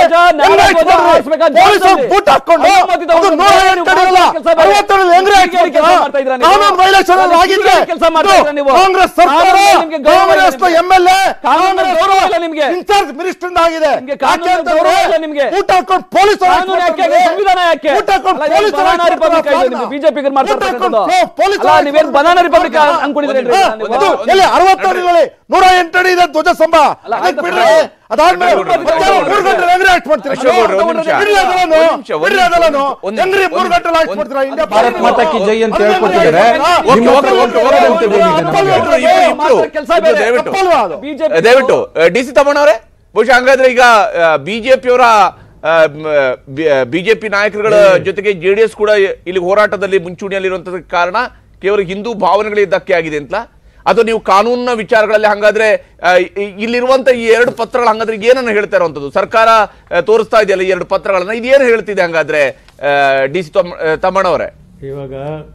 ಪೊಲೀಸ್ ಬೂಟ್ ಹಾಕೊಂಡು ಅದು ನೂರ ಎಂಟಡಿಲ್ಲ ಅರವತ್ತೇಳು ಹೆಂಗ್ರಿ ಆಯ್ಸ್ ಮಾಡ್ತೀರಾ ಕಾನೂನು ವೈಲೇಷನ್ ಆಗಿದ್ರೆ ಇದು ಕಾಂಗ್ರೆಸ್ ಸರ್ಕಾರ ಕಾಂಗ್ರೆಸ್ ಎಂ ಎಲ್ ಎ ಗೌರವ ಇಲ್ಲ ನಿಮ್ಗೆ. ಇನ್ಚಾರ್ಜ್ ಮಿನಿಸ್ಟರ್ ಆಗಿದೆ ಕಾನೂನು ಯಾಕೆ ಅಂತಂದ್ರೆ ಗೌರವ ಇಲ್ಲ ನಿಮ್ಗೆ. ಊಟ ಹಾಕೊಂಡು ಪೊಲೀಸ್ ಕಾನೂನು ಯಾಕೆ ಸಂವಿಧಾನ ಯಾಕೆ ಊಟ ಹಾಕೊಂಡು ಅಲ್ಲ, ಪೊಲೀಸ್ ಏನ್ ಬನಾನಾ ರಿಪಬ್ಲಿಕ್ ಆಗಿದೆ ನಿಮ್ಗೆ ಬಿಜೆಪಿ ಮಾಡ್ತಾರೆ ಪೊಲೀಸ್ ಅಲ್ಲ ನೀವೇನ್ ಬನಾನಾ ರಿಪಬ್ಲಿಕ್ ಅನ್ಕೊಂಡಿದ್ರೇನ್ರಿ ಇದು ಎಲ್ಲಿ ಅರವತ್ತಡಿಗಳಲ್ಲಿ ನೂರ ಎಂಟಡಿ ಇದೆ ಧ್ವಜ ಸ್ತಂಭ ಅದಕ್ಕೆ ಬಿಡ್ರಿ ಅದಾದ್ಮೇಲೆ ಮಧ್ಯಾಹ್ನ ಮೂರ್ ಗಂಟೆ ಹೆಂಗ್ರಿ ಆಕ್ಟ್ ಮಾಡ್ತೀರಾ ಅಶೋಕ್ ಗೌಡ್ರೆ, ಒಂದ್ ನಿಮಿಷ. ಬಿಡ್ರಿ ಅದೆಲ್ಲನು ಒಂದ್ ನಿಮಿಷ, ಒಂದ್ ಬಿಡ್ರಿ ನಿಮಿಷ, ಅದೆಲ್ಲನು ಒಂದ್ ಹೆಂಗ್ರಿ ನಿಮಿಷ, ಮೂರ್ ಗಂಟೆ ಆಕ್ಟ್ ಮಾಡ್ತೀರಾ ಇಂಡಿಯಾ ಭಾರತ್ ಮಾತಾ ಕಿ ಜೈ ಅಂತ ಹೇಳ್ಕೊಟ್ಟಿದ್ದಾರೆ ಓಕೆ, ನಿಮ್ಮ ಹತ್ರ ಓಕೆ, ಒಂದು ಓಕೆ, ಹೋರಾಟಕ್ಕೆ ಓಕೆ, ಬಂದಿದೆ ಓಕೆ, ನಮಗೆ. ಇಬ್ರು, ಇಬ್ರು, ಇಬ್ರು. ಕೆಲಸ ಇಬ್ರು, ಬೇರೆ. ದಯವಿಟ್ಟು ತಪ್ಪಲ್ವಾ ಅದು? ಬಿಜೆಪಿ ದಯವಿಟ್ಟು ಡಿ ಸಿ ತಮ್ಮಣ್ಣವರೇ ಬಹುಶಃ ಹಂಗಾದ್ರೆ ಈಗ ಬಿಜೆಪಿಯವರ ಬಿಜೆಪಿ ನಾಯಕರುಗಳ ಜೊತೆಗೆ ಜೆಡಿಎಸ್ ಕೂಡ ಇಲ್ಲಿ ಹೋರಾಟದಲ್ಲಿ ಮುಂಚೂಣಿಯಲ್ಲಿರುವಂತ ಕಾರಣ ಕೇವಲ ಹಿಂದೂ ಭಾವನೆಗಳಿಗೆ ಧಕ್ಕೆ ಆಗಿದೆ ಅಂತ ಅಥವಾ ನೀವು ಕಾನೂನಿನ ವಿಚಾರಗಳಲ್ಲಿ ಹಂಗಾದ್ರೆ ಆ, ಇ- ಇಲ್ಲಿರುವಂತ ಈ ಎರಡು ಪತ್ರಗಳು ಹಂಗಾದ್ರೆ ಏನನ್ನ ಹೇಳ್ತಾ ಇರುವಂತದ್ದು ಸರ್ಕಾರ ಆ, ತೋರಿಸ್ತಾ ಇದೆಯಲ್ಲ ಈ ಎರಡು ಪತ್ರಗಳನ್ನ ಇದೇನು ಹೇಳ್ತಿದೆ ಹಂಗಾದ್ರೆ ಡಿ ಸಿ ತಮ್ಮಣ್ಣವರೇ ಇವಾಗ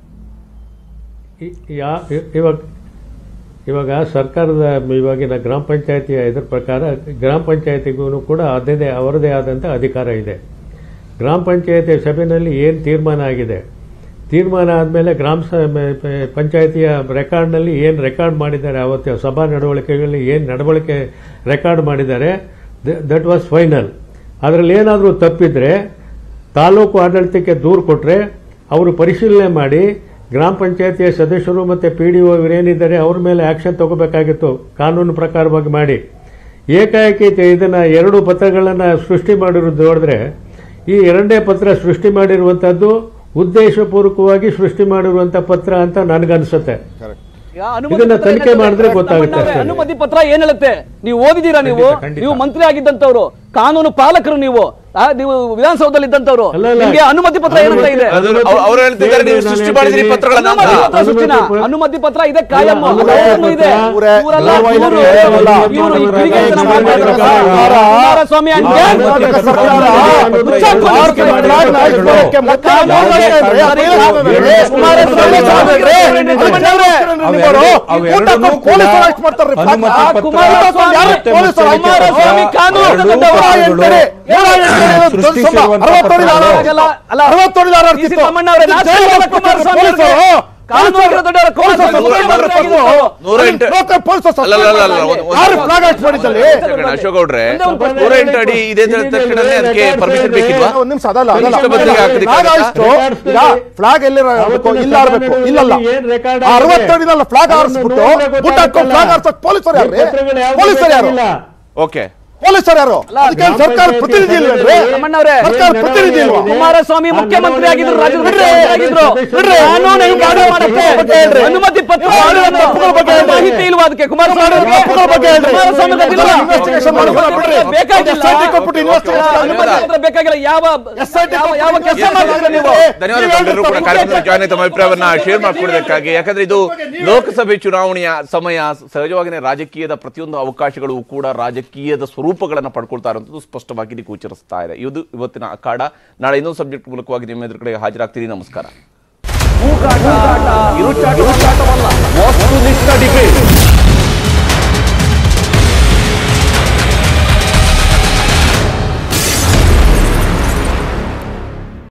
ಇ- ಯಾ ಇ- ಇವಾಗ ಇವಾಗ ಸರ್ಕಾರದ ಇವಾಗಿನ ಗ್ರಾಮ ಪಂಚಾಯತಿಯ ಇದ್ರ ಪ್ರಕಾರ ಗ್ರಾಮ ಪಂಚಾಯತಿಗೂ ಕೂಡ ಅದೇ ಅವರದೇ ಆದಂಥ ಅಧಿಕಾರ ಇದೆ ಗ್ರಾಮ ಪಂಚಾಯತಿ ಸಭೆಯಲ್ಲಿ ಏನು ತೀರ್ಮಾನ ಆಗಿದೆ ತೀರ್ಮಾನ ಆದಮೇಲೆ ಗ್ರಾಮ ಸ- ಮ- ಪ- ಪಂಚಾಯತಿಯ ರೆಕಾರ್ಡ್ನಲ್ಲಿ ಏನು ರೆಕಾರ್ಡ್ ಮಾಡಿದ್ದಾರೆ ಅವತ್ತು ಸಭಾ ನಡವಳಿಕೆಗಳಲ್ಲಿ ಏನು ನಡವಳಿಕೆ ರೆಕಾರ್ಡ್ ಮಾಡಿದ್ದಾರೆ ದಟ್ ವಾಸ್ ಫೈನಲ್ ಅದರಲ್ಲಿ ಏನಾದರೂ ತಪ್ಪಿದ್ರೆ ತಾಲೂಕು ಆಡಳಿತಕ್ಕೆ ದೂರು ಕೊಟ್ಟರೆ ಅವರು ಪರಿಶೀಲನೆ ಮಾಡಿ ಗ್ರಾಮ ಪಂಚಾಯತಿಯ ಸದಸ್ಯರು ಮತ್ತು ಪಿ ಡಿ ಒ ಇವರೇನಿದ್ದಾರೆ ಅವ್ರ ಮೇಲೆ ಆಕ್ಷನ್ ತಗೋಬೇಕಾಗಿತ್ತು ಕಾನೂನು ಪ್ರಕಾರವಾಗಿ ಮಾಡಿ ಏಕಾಏಕಿ ತೆ- ಇದನ್ನ ಎರಡು ಪತ್ರಗಳನ್ನು ಸೃಷ್ಟಿ ಮಾಡಿರೋದು ನೋಡಿದ್ರೆ ಈ ಎರಡನೇ ಪತ್ರ ಸೃಷ್ಟಿ ಮಾಡಿರುವಂತದ್ದು ಉದ್ದೇಶಪೂರ್ವಕವಾಗಿ ಸೃಷ್ಟಿ ಮಾಡಿರುವಂತ ಪತ್ರ ಅಂತ ನನಗನ್ಸುತ್ತೆ ಈಗ ಅನುಮತಿ ಇದನ್ನ ಪತ್ರ ತನಿಖೆ ಏನ್ ಮಾಡಿದ್ರೆ ಹೇಳುತ್ತೆ? ಗೊತ್ತಾಗುತ್ತೆ ತಮ್ಮಣ್ಣವ್ರೆ, ಅಷ್ಟೇ. ಅನುಮತಿ ಪತ್ರ ಏನ್ ಹೇಳುತ್ತೆ ನೀವು ಓದಿದೀರಾ ನೀವು ಖಂಡಿತ, ಖಂಡಿತ. ನೀವು ಮಂತ್ರಿ ಆಗಿದ್ದಂತವ್ರು ಕಾನೂನು ಪಾಲಕರು ನೀವು ಆ, ನೀವು ವಿಧಾನಸೌಧದಲ್ಲಿ ಇದ್ದಂತವ್ರು ಅಲ್ಲ, ಅಲ್ಲ. ನಿಮ್ಗೆ ಅನುಮತಿ ಪತ್ರ ಏನಂತ ಇದೆ ಅದು ಅವ್ರು- ಅವ್ರು ಹೇಳ್ತಿದ್ದಾರೆ ನೀವು ಸೃಷ್ಟಿ ಮಾಡಿದ್ರಿ ಈ ಪತ್ರಗಳನ್ನ ಅಂತ. ಅನುಮತಿ ಪತ್ರ ಸೃಷ್ಟಿನ ಅನುಮತಿ ಪತ್ರ ಇದೆ ಕಾಯಂ ಅಲ್ಲ, ಅದು ಅನುಮತಿ ಇದೆ ಪತ್ರ ಇವರೆಲ್ಲ ಇವರೇ ಇವರು- ಅಲ್ಲ. ಇವರು ಈ ಕಿಡಿಗೇಡಿತನ ಅನುಮತಿ ಮಾಡ್ತಾ ಪತ್ರ ಇದ್ದಾರೆ. Kumaraswamy and gang. ಅನುಮತಿ ಪತ್ರ ಮುಚ್ಚಾಕ್ ಅವೆರಡನ್ನೂ ಕೂಡ ಅನುಮತಿ ಪತ್ರ ಕುಮಾರಸ್ವಾಮಿ ಮತ್ತೆ ಮುಚ್ಚಳಿಕೆ ಪತ್ರ ಕುಮಾರಸ್ವಾಮಿ ಕಾನೂನು ಎರಡೂ ಪತ್ರಗಳು ಸೃಷ್ಟಿಸಿರುವಂತ ಪತ್ರಗಳು ಅಲ್ಲ ಡಿ ಸಿ ತಮ್ಮಣ್ಣವರೇ ನಾಚಿಕೆಗೇಡ ಕುಮಾರಸ್ವಾಮಿ ಅವ್ರಿಗೆ ಕಾನೂನಿನ ದೊಡ್ಡವರ ಕುಮಾರಸ್ವಾಮಿ ಮುಖ್ಯಮಂತ್ರಿ ಆಗಿದ್ರು. ನೂರ ಎಂಟು ಅಲ್ಲ, ಅಲ್ಲ, ಅಲ್ಲ, ಅಲ್ಲ, ಒಂದು- ಒಂದು- ಯಾರು ಫ್ಲಾಗ್ ಹಾಕಿ ಮಾಡಿದ್ದಲ್ಲಿ ಸೆಕೆಂಡ್, ಅಶೋಕ್ ಗೌಡ್ರೆ ನೂರ ಎಂಟು ಅಡಿ ಇದೆ ಅಂತ ಹೇಳಿದ ತಕ್ಷಣನೇ ಅದಕ್ಕೆ ಪರ್ಮಿಷನ್ ಬೇಕಿಲ್ವಾ ಒಂದ್ ನಿಮಿಷ ಅದಲ್ಲ ಅದಲ್ಲ ಕನಿಷ್ಠ ಬದ್ಲಿಗೆ ಹಾಕೋದಕ್ಕೆ ಫ್ಲಾಗ್ ಆಗುತ್ತಾ? ಆಯ್ತು ಈಗ ಫ್ಲಾಗ್ ಎಲ್ಲಿ ಇರಬೇಕು ಇಲ್ಲ ಇರಬೇಕು ಇಲ್ಲಲ್ಲ ಆ ಅರವತ್ತಡಿನಲ್ಲ ಫ್ಲಾಗ್ ಹಾರಿಸ್ಬಿಟ್ಟು ಬುಟ್ಟ ಹಾಕೊಂಡು ಫ್ಲಾಗ್ ಹಾರ್ಸಕ್ ಪೊಲೀಸರು ಯಾರು ಪೊಲೀಸರು ಯಾರು ಓಕೆ ಪೊಲೀಸರು ಯಾರು ಅದಕ್ಕೆ ಸರ್ಕಾರ ಪ್ರತಿನಿಧಿ ಇಲ್ವೇನ್ರಿ ತಮ್ಮಣ್ಣವ್ರೆ ಸರ್ಕಾರ ಪ್ರತಿನಿಧಿ ಇಲ್ವಾ ಕುಮಾರಸ್ವಾಮಿ ಮುಖ್ಯಮಂತ್ರಿ ಆಗಿದ್ರು ರಾಜ್ಯದ ಮುಖ್ಯಮಂತ್ರಿ ಆಗಿದ್ರು ಬಿಡ್ರಿ. ಕಾನೂನು ಹೆಂಗ್ ಕಾರ್ಯ ಮಾಡುತ್ತೆ ಬಗ್ಗೆ ಹೇಳ್ರಿ. ಅನುಮತಿ ಪತ್ರ ಮಾಡಿರೋ ತಪ್ಪುಗಳ ಬಗ್ಗೆ ಹೇಳ್ರಿ. ಮಾಹಿತಿ ಇಲ್ವಾ ಅದಕ್ಕೆ ಕುಮಾರಸ್ವಾಮಿ ಅವ್ರಿಗೆ? ತಪ್ಪುಗಳ ಬಗ್ಗೆ ಹೇಳ್ರಿ. ಕುಮಾರಸ್ವಾಮಿ ಗೊತ್ತಿಲ್ವಾ? Investigation ಮಾಡ್ಕೊಳ್ಳ ಬಿಡ್ರಿ. ಬೇಕಾಗಿಲ್ಲ SIT ಕೊಟ್ಬಿಟ್ಟು investigation ಅನುಮತಿ ಪತ್ರ ಬೇಕಾಗಿಲ್ಲ ಯಾವ ಯಾವ- ಯಾವ ಕೆಲಸ ಮಾಡಿದ್ರೆ ನೀವು ಧನ್ಯವಾದಗಳು ಎಲ್ಲರೂ ಕೂಡ ಕಾರ್ಯಕ್ರಮದಲ್ಲಿ ಜಾಯ್ನ್ ಆಗಿ ತಮ್ಮ ಅಭಿಪ್ರಾಯವನ್ನ ಶೇರ್ ಮಾಡ್ಕೊಡೋದಕ್ಕಾಗಿ ಯಾಕಂದ್ರೆ ಇದು ಲೋಕಸಭೆ ಚುನಾವಣೆಯ ಸಮಯ ಸಹಜವಾಗಿಯೇ ರಾಜಕೀಯದ ಪ್ರತಿಯೊಂದು ಅವಕಾಶಗಳು ಕೂಡ ರಾಜಕೀಯದ ಸ್ವರೂಪಗಳನ್ನು ಪಡ್ಕೊಳ್ತಾ ಇರುವಂಥದ್ದು ಸ್ಪಷ್ಟವಾಗಿ ಇಲ್ಲಿ ಗೋಚರಿಸ್ತಾ ಇದೆ ಇದು ಇವತ್ತಿನ ಅಖಾಡ ನಾಳೆ ಇನ್ನೊಂದು ಸಬ್ಜೆಕ್ಟ್ ಮೂಲಕವಾಗಿ ನಿಮ್ಮ ಎದುರು ಕಡೆ ಹಾಜರಾಗ್ತೀನಿ ನಮಸ್ಕಾರ ವಸ್ತುನಿಷ್ಠ ಡಿಬೇಟ್